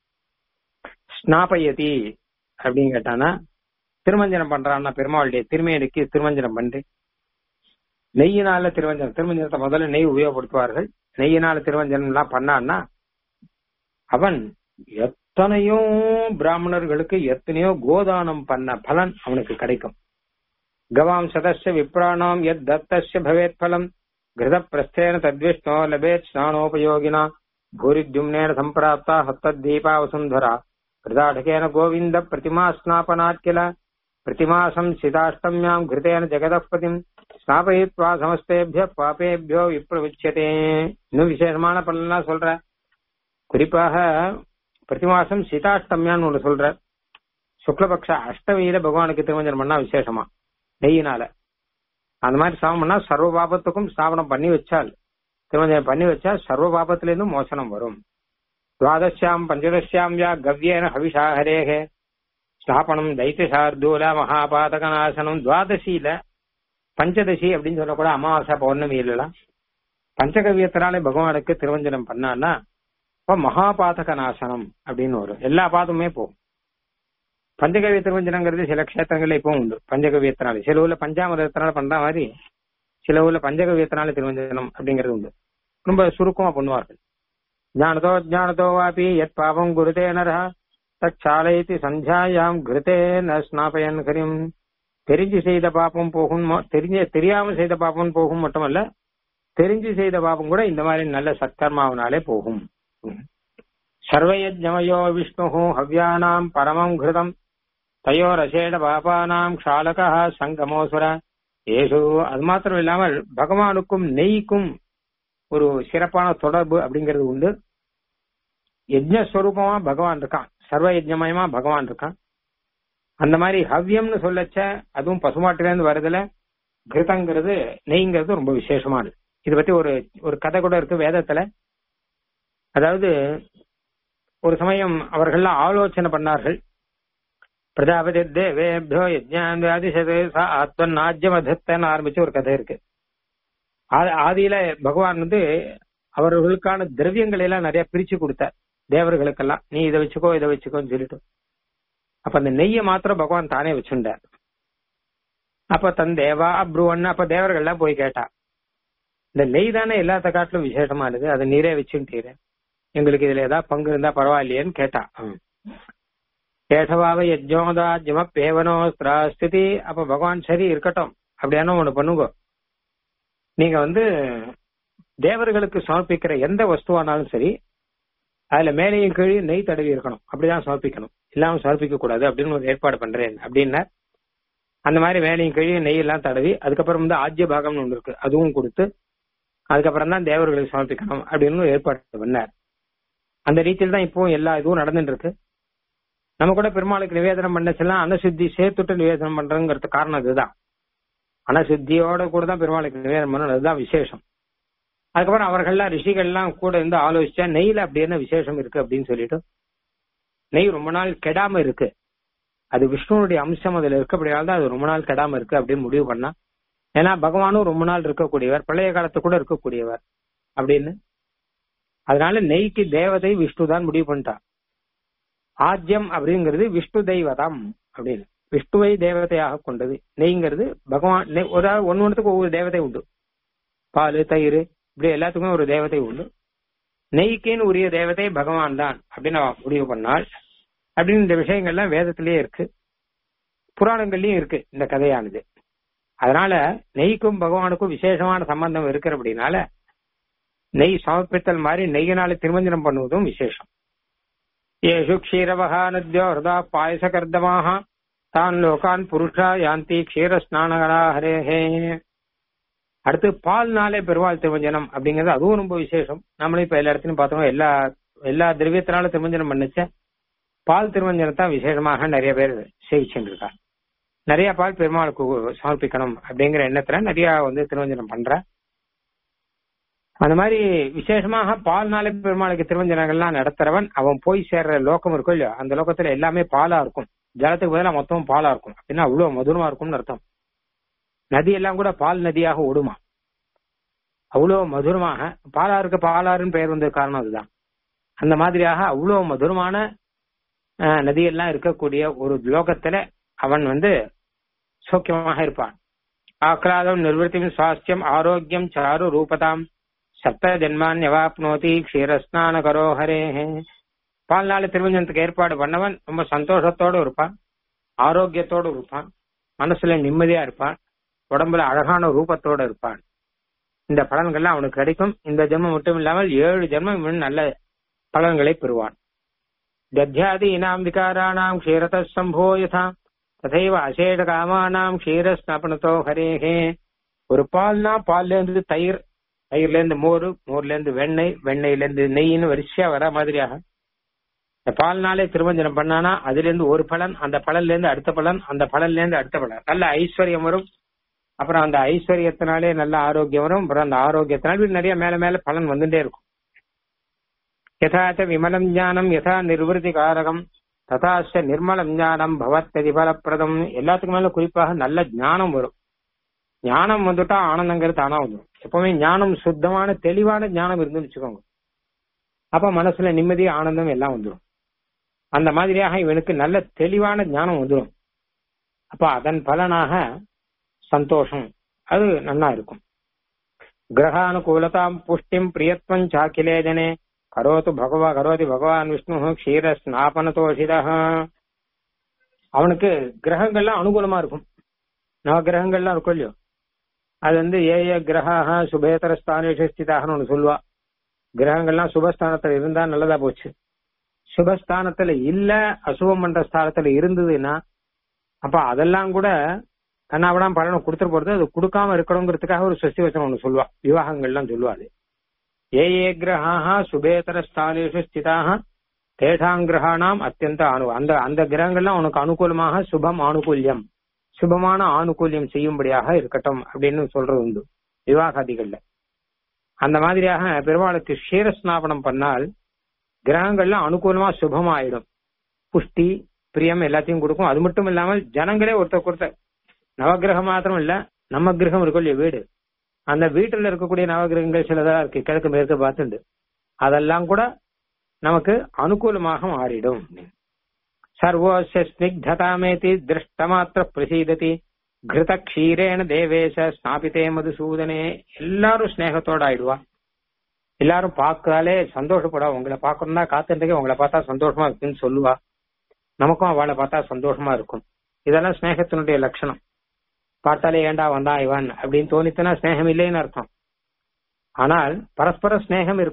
ஸ்நாபயதி அப்படின்னு கேட்டானா திருமஞ்சனம் பண்றான்னா பெருமாளுடைய திருமேனிக்கு திருமஞ்சனம் பண்றேன் நெய்யினால திருவஞ்சனம் திருமஞ்சனத்தை முதல்ல நெய் உபயோகப்படுத்துவார்கள் நெய்யினால திருவஞ்சனம் எல்லாம் பண்ணான்னா அவன் எத்தனையோ பிராமணர்களுக்கு எத்தனையோ கோதானம் பண்ண பலன் அவனுக்கு கிடைக்கும் கவாம் சதஸ்ய விப்ராணாம் எத் தத்தஸ்ய பவேத் பலம் கிருத பிரஸ்தேன தத்விஷ்ணோ லபேத் ஸ்நானோபயோகினா பூரித்யும்னேன சம்பிராப்தா ஹத்தீபா வசுந்தரா கிருதாடகேன கோவிந்த பிரதிமா ஸ்நாபனாத் கில பிரதிமாசம் சிதாஷ்டமியாம் கிருதேன ஜெகதப்பதிம் ஸ்நாபயித்வா சமஸ்தேபிய பாபேபியோ விப்ரவிச்சதே இன்னும் விசேஷமான பலன்லாம் சொல்ற குறிப்பாக பிரதிமாசம் சீதாஷ்டமியான்னு ஒன்று சொல்ற சுக்லபக்ஷ அஷ்டமியில பகவானுக்கு திருமஞ்சனம் பண்ணா விசேஷமா நெய்யினால அந்த மாதிரி ஸ்தாபனம் பண்ணா சர்வ பாபத்துக்கும் ஸ்தாபனம் பண்ணி வச்சால் திருமஞ்சனம் பண்ணி வச்சா சர்வ பாபத்திலிருந்து மோசனம் வரும் துவாதசியாம் பஞ்சதசியாம் யா கவ்யேன ஹவிஷா ஹரேகே ஸ்தாபனம் தைத்தியசார்தூல மகாபாதகநாசனம் துவாதசியில பஞ்சதசி அப்படின்னு சொல்லக்கூட அமாவாசை பௌர்ணமி இல்லலாம் பஞ்சகவியத்தினாலே பகவானுக்கு திருவஞ்சனம் பண்ணான்னா இப்ப மகாபாதக நாசனம் அப்படின்னு வரும் எல்லா பாதமுமே போகும் பஞ்சகவிய திருவஞ்சனங்கிறது சில கஷேத்திரங்கள்ல இப்போ உண்டு பஞ்சகவியத்தினாலே சில ஊர்ல பஞ்சாமிரத்தினால பண்ற மாதிரி சில ஊர்ல பஞ்சகவியத்தினால திருவஞ்சனம் அப்படிங்கிறது உண்டு ரொம்ப சுருக்கமா பண்ணுவார்கள் ஞானதோ ஜானதோ வாபி எத் பாவம் குருதே நரஹ தச்சாலயத்தி சந்தியாயாம் கிருதே ந ஸ்நாபயன் கரிம் தெரிஞ்சு செய்த பாப்பம் போகும் தெரிஞ்ச தெரியாம செய்த பாப்பம் போகும் மட்டுமல்ல தெரிஞ்சு செய்த பாப்பம் கூட இந்த மாதிரி நல்ல சத்கர்மாவனாலே போகும் சர்வயஜமயோ விஷ்ணு ஹவ்யானாம் பரமம் கிருதம் தயோ ரசேட பாபானாம் க்ஷாலகா சங்கமோசுர ஏசு அது மாத்திரம் இல்லாமல் பகவானுக்கும் நெய்க்கும் ஒரு சிறப்பான தொடர்பு அப்படிங்கிறது உண்டு யஜ்ஞஸ்வரூபமா பகவான் இருக்கான் சர்வ யஜ்ஞமயமா பகவான் இருக்கான் அந்த மாதிரி ஹவ்யம்னு சொல்லச்ச அதுவும் பசுமாட்டிலேருந்து வருதுல கிருதங்கிறது நெய்ங்கிறது ரொம்ப விசேஷமானது இது பத்தி ஒரு ஒரு கதை கூட இருக்கு வேதத்துல அதாவது ஒரு சமயம் அவர்கள்லாம் ஆலோசனை பண்ணார்கள் பிரஜாபதி தேவேபியோ யஜ்ஞாதிசதே ஆத்மன் நாஜ்யமதத்தன்னு ஆரம்பிச்சு ஒரு கதை இருக்கு ஆதியில பகவான் வந்து அவர்களுக்கான திரவியங்களை எல்லாம் நிறைய பிரிச்சு கொடுத்தார் தேவர்களுக்கெல்லாம் நீ இதை வச்சுக்கோ இதை வச்சுக்கோன்னு சொல்லிட்டு அப்ப அந்த நெய்யை மாத்திரம் பகவான் தானே வச்சுட்டார் அப்ப தன் தேவா அப்ருவன் அப்ப தேவர்கள்லாம் போய் கேட்டா இந்த நெய் தானே எல்லாத்த காட்டிலும் விசேஷமானது அதை நீரே வச்சுட்டீரு எங்களுக்கு இதுல ஏதாவது பங்கு இருந்தா பரவாயில்லையேன்னு கேட்டா கேட்டவாவ யஜ்ஜோதாஜ்யம பேவனோ ஸ்திதி அப்ப பகவான் சரி இருக்கட்டும் அப்படியான ஒண்ணு பண்ணுங்க நீங்க வந்து தேவர்களுக்கு சமர்ப்பிக்கிற எந்த வஸ்துவானாலும் சரி அதுல மேலையும் கீழே நெய் தடவி இருக்கணும் அப்படிதான் சமர்ப்பிக்கணும் இல்லாம சமர்ப்பிக்க கூடாது அப்படின்னு ஒரு ஏற்பாடு பண்றேன் அப்படின்னா அந்த மாதிரி மேலையும் கீழே நெய் எல்லாம் தடவி அதுக்கப்புறம் வந்து ஆஜ்ய பாகம்னு ஒன்று இருக்கு அதுவும் கொடுத்து அதுக்கப்புறம் தான் தேவர்களுக்கு சமர்ப்பிக்கணும் அப்படின்னு ஒரு ஏற்பாடு பண்ணார் அந்த ரீதியில் தான் இப்போ எல்லா இதுவும் நடந்துட்டு இருக்கு நம்ம கூட பெருமாளுக்கு நிவேதனம் பண்ணச்செல்லாம் அனசுத்தி சேர்த்துட்டு நிவேதனம் பண்றோங்கிறது காரணம் இதுதான் அனசுத்தியோட கூட தான் பெருமாளுக்கு நிவேதனம் பண்ணணும் அதுதான் விசேஷம் அதுக்கப்புறம் அவர்கள்லாம் ரிஷிகள்லாம் கூட இருந்து ஆலோசிச்சா நெய்ல அப்படி என்ன விசேஷம் இருக்கு அப்படின்னு சொல்லிட்டு நெய் ரொம்ப நாள் கெடாம இருக்கு அது விஷ்ணுனுடைய அம்சம் அதுல இருக்கபடியால் தான் அது ரொம்ப நாள் கெடாம இருக்கு அப்படின்னு முடிவு பண்ணா ஏன்னா பகவானும் ரொம்ப நாள் இருக்கக்கூடியவர் பழைய காலத்து கூட இருக்கக்கூடியவர் அப்படின்னு அதனால நெய்க்கு தேவதை விஷ்ணு தான் முடிவு பண்ணிட்டான் ஆஜ்யம் அப்படிங்கிறது விஷ்ணு தெய்வதம் அப்படின்னு விஷ்ணுவை தேவதையாக கொண்டது நெய்ங்கிறது பகவான் நெய் ஒரு ஒன்னு ஒன்றுக்கு ஒவ்வொரு தேவதை உண்டு பால் தயிர் இப்படி எல்லாத்துக்குமே ஒரு தேவதை உண்டு நெய்க்குன்னு உரிய தேவதை பகவான் தான் அப்படின்னு அவன் முடிவு பண்ணாள் அப்படின்னு இந்த விஷயங்கள்லாம் வேதத்திலேயே இருக்கு புராணங்கள்லயும் இருக்கு இந்த கதையானது அதனால நெய்க்கும் பகவானுக்கும் விசேஷமான சம்பந்தம் இருக்கிற அப்படின்னால நெய் சமர்ப்பித்தல் மாதிரி நெய்யினால திருமஞ்சனம் பண்ணுவதும் விசேஷம் ஏஷு க்ஷீரவகா நத்யோ ஹிருதா பாயசகர்தமாக தான் லோகான் புருஷா யாந்தி க்ஷீர ஸ்நானகரா ஹரேஹே அடுத்து பால்னாலே பெருவாள் திருமஞ்சனம் அப்படிங்கிறது அதுவும் ரொம்ப விசேஷம் நம்மளும் இப்ப எல்லா இடத்துலயும் பார்த்தோம் எல்லா எல்லா திரவியத்தினால திருமஞ்சனம் பண்ணுச்ச பால் திருமஞ்சனத்தான் விசேஷமாக நிறைய பேர் சேவிச்சுட்டு இருக்கா நிறைய பால் பெருமாளுக்கு சமர்ப்பிக்கணும் அப்படிங்கிற எண்ணத்துல நிறைய வந்து திருமஞ்சனம் பண்ற அந்த மாதிரி விசேஷமாக பால்னாலே பெருமாளுக்கு திருவஞ்சனங்கள்லாம் நடத்துறவன் அவன் போய் சேர்ற லோகம் இருக்கும் இல்லையோ அந்த லோகத்துல எல்லாமே பாலா இருக்கும் ஜலத்துக்கு பதிலாக மொத்தமும் பாலா இருக்கும் அப்படின்னா அவ்வளவு மதுரமா இருக்கும்னு அர்த்தம் நதி எல்லாம் கூட பால் நதியாக ஓடுமா அவ்வளவு மதுரமாக பாலாருக்கு பாலாறுன்னு பெயர் வந்த காரணம் அதுதான் அந்த மாதிரியாக அவ்வளவு மதுரமான நதியெல்லாம் இருக்கக்கூடிய ஒரு லோகத்துல அவன் வந்து சௌக்கியமாக இருப்பான் ஆக்ராதம் நிர்வൃத்தியும் சுவாஸ்தியம் ஆரோக்கியம் சாரு ரூபதாம் சப்த ஜென்மான் எவாப்னோதி க்ஷீரஸ்நான கரோஹரே பால் நாள் திருமஞ்சனத்துக்கு ஏற்பாடு பண்ணவன் ரொம்ப சந்தோஷத்தோடு இருப்பான் ஆரோக்கியத்தோடு இருப்பான் மனசுல நிம்மதியா இருப்பான் உடம்புல அழகான ரூபத்தோடு இருப்பான் இந்த பலன்கள்லாம் அவனுக்கு கிடைக்கும் இந்த ஜென்மம் மட்டும் இல்லாமல் ஏழு ஜென்மம் இவன் நல்ல பலன்களை பெறுவான் தத்யாதி இனாம் விகாராணாம் க்ஷீரத சம்போ யதா ததைவ அசேட காமானாம் க்ஷீரஸ்நாபனத்தோ ஹரேஹே ஒரு பால்னா பால்ல இருந்து தயிர் தயிர்ல இருந்து மோர் மோர்ல இருந்து வெண்ணெய் வெண்ணெயில இருந்து நெய்ன்னு வரிசையா வர மாதிரியாக இந்த பால்னாலே திருமஞ்சனம் பண்ணானா அதுல இருந்து ஒரு பலன் அந்த பலன்ல இருந்து அடுத்த பலன் அந்த பலன்ல இருந்து அடுத்த பலன் நல்ல ஐஸ்வர்யம் வரும் அப்புறம் அந்த ஐஸ்வர்யத்தினாலே நல்ல ஆரோக்கியம் வரும் அப்புறம் அந்த ஆரோக்கியத்தினால நிறைய மேல மேல பலன் வந்துட்டே இருக்கும் யதாச்ச விமலம் ஞானம் யதா நிர்வൃத்தி காரகம் ததாச்ச நிர்மலம் ஞானம் பவத் பிரதிபலப்பிரதம் எல்லாத்துக்கும் மேல குறிப்பாக நல்ல ஞானம் வரும் ஞானம் வந்துட்டா ஆனந்தங்கிறது தானா வந்துடும் எப்பவுமே ஞானம் சுத்தமான தெளிவான ஞானம் இருந்துன்னு வச்சுக்கோங்க அப்ப மனசுல நிம்மதி ஆனந்தம் எல்லாம் வந்துடும் அந்த மாதிரியாக இவனுக்கு நல்ல தெளிவான ஞானம் வந்துடும் அப்ப அதன் பலனாக சந்தோஷம் அது நல்லா இருக்கும் கிரகானுகூலதாம் புஷ்டிம் பிரியத்வம் சாக்கிலேஜனே கரோத்து பகவா கரோதி பகவான் விஷ்ணு க்ஷீர ஸ்நாபனதோஷிதா அவனுக்கு கிரகங்கள்லாம் அனுகூலமா இருக்கும் நவ கிரகங்கள்லாம் இருக்கும் இல்லையோ அது வந்து ஏ ஏ கிரகாக சுபேதர ஸ்தானேஷு ஸ்திதாகனு ஒன்று சொல்லுவா கிரகங்கள்லாம் சுபஸ்தானத்துல இருந்தா நல்லதா போச்சு சுபஸ்தானத்துல இல்ல அசுபம் பண்ற ஸ்தானத்துல இருந்ததுன்னா அப்ப அதெல்லாம் கூட கண்ணாபடாம பலனை கொடுத்துட்டு போறது அது கொடுக்காம இருக்கணுங்கிறதுக்காக ஒரு சசி வச்சனம் ஒன்று சொல்லுவா விவாகங்கள்லாம் சொல்லுவா அது ஏ ஏ கிரகாக சுபேதர ஸ்தானேஷு ஸ்திதாக தேடாங்கிரகானாம் அத்தியந்த அனு அந்த அந்த கிரகங்கள்லாம் உனக்கு அனுகூலமாக சுபம் ஆனுகூல்யம் சுபமான ஆணுகூல்யம் செய்யும்படியாக இருக்கட்டும் அப்படின்னு சொல்றது உண்டு விவாகாதிகள்ல அந்த மாதிரியாக பெருமாளுக்கு க்ஷீரஸ்நாபனம் பண்ணால் கிரகங்கள்லாம் அனுகூலமா சுபமாயிடும் புஷ்டி பிரியம் எல்லாத்தையும் கொடுக்கும் அது மட்டும் இல்லாமல் ஜனங்களே ஒருத்தர் ஒருத்தர் நவகிரகம் மாத்திரம் இல்ல நம்ம கிரகம் இருக்கும் இல்லையா வீடு அந்த வீட்டுல இருக்கக்கூடிய நவகிரகங்கள் சிலதெல்லாம் இருக்கு கிழக்கு மேற்கு பார்த்துண்டு அதெல்லாம் கூட நமக்கு அனுகூலமாக மாறிடும் சர்வோஸ்ய ஸ்னிக்ததாமேதி திருஷ்டமாத்திர பிரசீததி கிருத க்ஷீரேன தேவேச ஸ்நாபித்தே மதுசூதனே எல்லாரும் ஸ்நேகத்தோட ஆயிடுவா எல்லாரும் பார்த்தாலே சந்தோஷப்படா உங்களை பார்க்கணும்னா காத்துட்டே உங்களை பார்த்தா சந்தோஷமா இருக்குன்னு சொல்லுவா நமக்கும் அவளை பார்த்தா சந்தோஷமா இருக்கும் இதெல்லாம் ஸ்நேகத்தினுடைய லட்சணம் பார்த்தாலே ஏண்டா வந்தா இவன் அப்படின்னு தோணித்தனா ஸ்நேகம் இல்லைன்னு அர்த்தம் ஆனால் பரஸ்பர ஸ்நேகம் இருக்கும்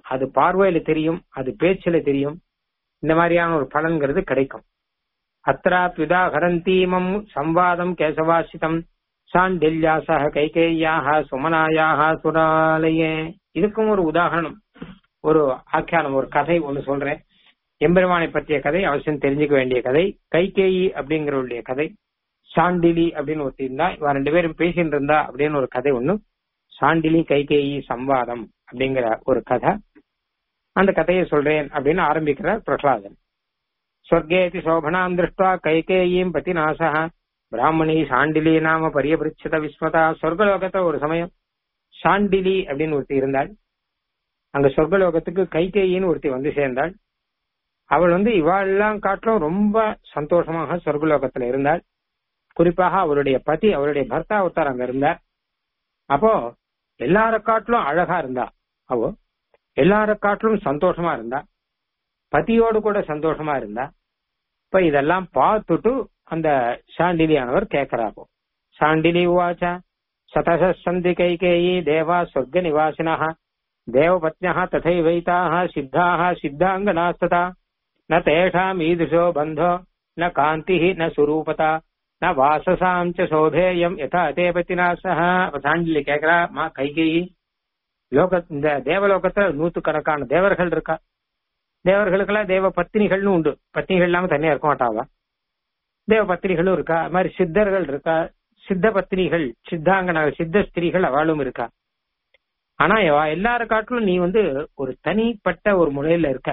அது பார்வையில தெரியும் அது பேச்சுல தெரியும் இந்த மாதிரியான ஒரு பலன்கிறது கிடைக்கும் அத்ராத்விதா ஹரந்தீமம் சம்வாதம் கேசவாசிதம் சாண்டில்யாசக கைகேயாக சுமனாயாக சுராலயே இதுக்கும் ஒரு உதாரணம் ஒரு ஆக்கியானம் ஒரு கதை ஒன்னு சொல்றேன் எம்பெருமானை பற்றிய கதை அவசியம் தெரிஞ்சுக்க வேண்டிய கதை கைகேயி அப்படிங்கிறவருடைய கதை சாண்டிலி அப்படின்னு ஒருத்தி இருந்தா இவ ரெண்டு பேரும் பேசிட்டு இருந்தா அப்படின்னு ஒரு கதை ஒண்ணு சாண்டிலி கைகேயி சம்வாதம் அப்படிங்கிற ஒரு கதை அந்த கதையை சொல்றேன் அப்படின்னு ஆரம்பிக்கிறார் பிரகலாதன் சொர்க்கேதி சோபனாம் திருஷ்டா கைகேயும் பத்தி நாசா பிராமணி சாண்டிலி நாம பரியபிரிச்சத விஸ்மதா சொர்க்கலோகத்துல ஒரு சமயம் சாண்டிலி அப்படின்னு ஒருத்தி இருந்தாள் அங்க சொர்க்கலோகத்துக்கு கைகேயின்னு ஒருத்தி வந்து சேர்ந்தாள் அவள் வந்து இவாளெல்லாம் காட்டிலும் ரொம்ப சந்தோஷமாக சொர்க்கலோகத்துல இருந்தாள் குறிப்பாக அவருடைய பதி அவருடைய பர்த்தா ஒருத்தர் அங்க இருந்தார் அப்போ எல்லார காட்டிலும் அழகா இருந்தா அவோ எல்லார காட்டிலும் சந்தோஷமா இருந்தா பதியோடு கூட சந்தோஷமா இருந்தா இப்ப இதெல்லாம் பார்த்துட்டு அந்த சாண்டிலியானவர் கேட்கிறாப்போ சாண்டிலி உவாச்ச சதச சந்தி கைகேயி தேவா சொர்க்க நிவாசினா தேவபத்னியா ததைவைதாக சித்தாக சித்தாங்கனாஸ்ததா ந தேஷாம் ஈதுஷோ பந்தோ ந காந்தி ந சுரூபதா ந வாசசாம் ச சோபேயம் யதா தே பத்தினா சஹ சாண்டிலி கேக்குறா மா கைகேயி லோக இந்த தேவலோகத்துல நூத்துக்கணக்கான தேவர்கள் இருக்கா தேவர்களுக்கெல்லாம் தேவ பத்தினிகள்னு உண்டு பத்னிகள் இல்லாம தனியா இருக்க மாட்டாவா தேவ பத்தினிகளும் இருக்கா அது மாதிரி சித்தர்கள் இருக்கா சித்த பத்தினிகள் சித்தாங்கன சித்த ஸ்திரீகள் அவளும் இருக்கா ஆனா இவ எல்லார காட்டிலும் நீ வந்து ஒரு தனிப்பட்ட ஒரு முறையில இருக்க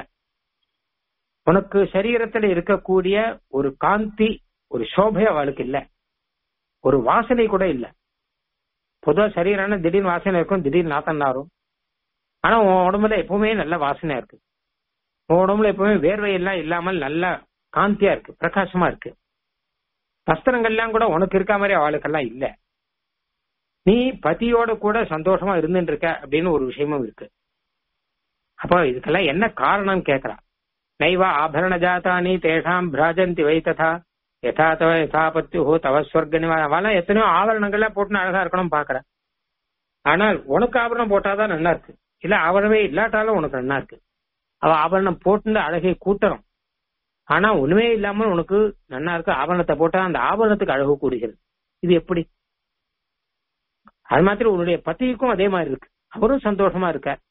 உனக்கு சரீரத்துல இருக்கக்கூடிய ஒரு காந்தி ஒரு சோபை அவளுக்கு இல்ல ஒரு வாசனை கூட இல்ல பொதுவா சரீரான திடீர்னு வாசனை இருக்கும் திடீர்னு நாத்தம் நாரும் ஆனா உன் உடம்புல எப்பவுமே நல்ல வாசனையா இருக்கு உன் உடம்புல எப்பவுமே வேர்வை எல்லாம் இல்லாமல் நல்ல காந்தியா இருக்கு பிரகாசமா இருக்கு வஸ்திரங்கள்லாம் கூட உனக்கு இருக்க மாதிரி அவளுக்கெல்லாம் இல்ல நீ பதியோட கூட சந்தோஷமா இருந்துட்டு இருக்க அப்படின்னு ஒரு விஷயமும் இருக்கு அப்போ இதுக்கெல்லாம் என்ன காரணம் கேக்குறா நைவா ஆபரண ஜாத்தானி தேஷாம் பிராஜந்தி வை ததா யதா தவ யதா பத்யு தவ ஸ்வர்க நிவா அவெல்லாம் எத்தனையோ ஆபரணங்கள்லாம் போட்டுன்னு அழகா இருக்கணும் பாக்குறேன் ஆனால் உனக்கு ஆபரணம் போட்டாதான் நல்லா இருக்கு இல்ல ஆபரணமே இல்லாட்டாலும் உனக்கு நல்லா இருக்கு அவ ஆபரணம் போட்டு அழகை கூட்டணும் ஆனா ஒண்ணுமே இல்லாம உனக்கு நன்னா இருக்கு ஆபரணத்தை போட்டா அந்த ஆபரணத்துக்கு அழகு கூடுகிறது இது எப்படி அது மாதிரி உன்னுடைய பத்திக்கும் அதே மாதிரி இருக்கு அவரும் சந்தோஷமா இருக்கார்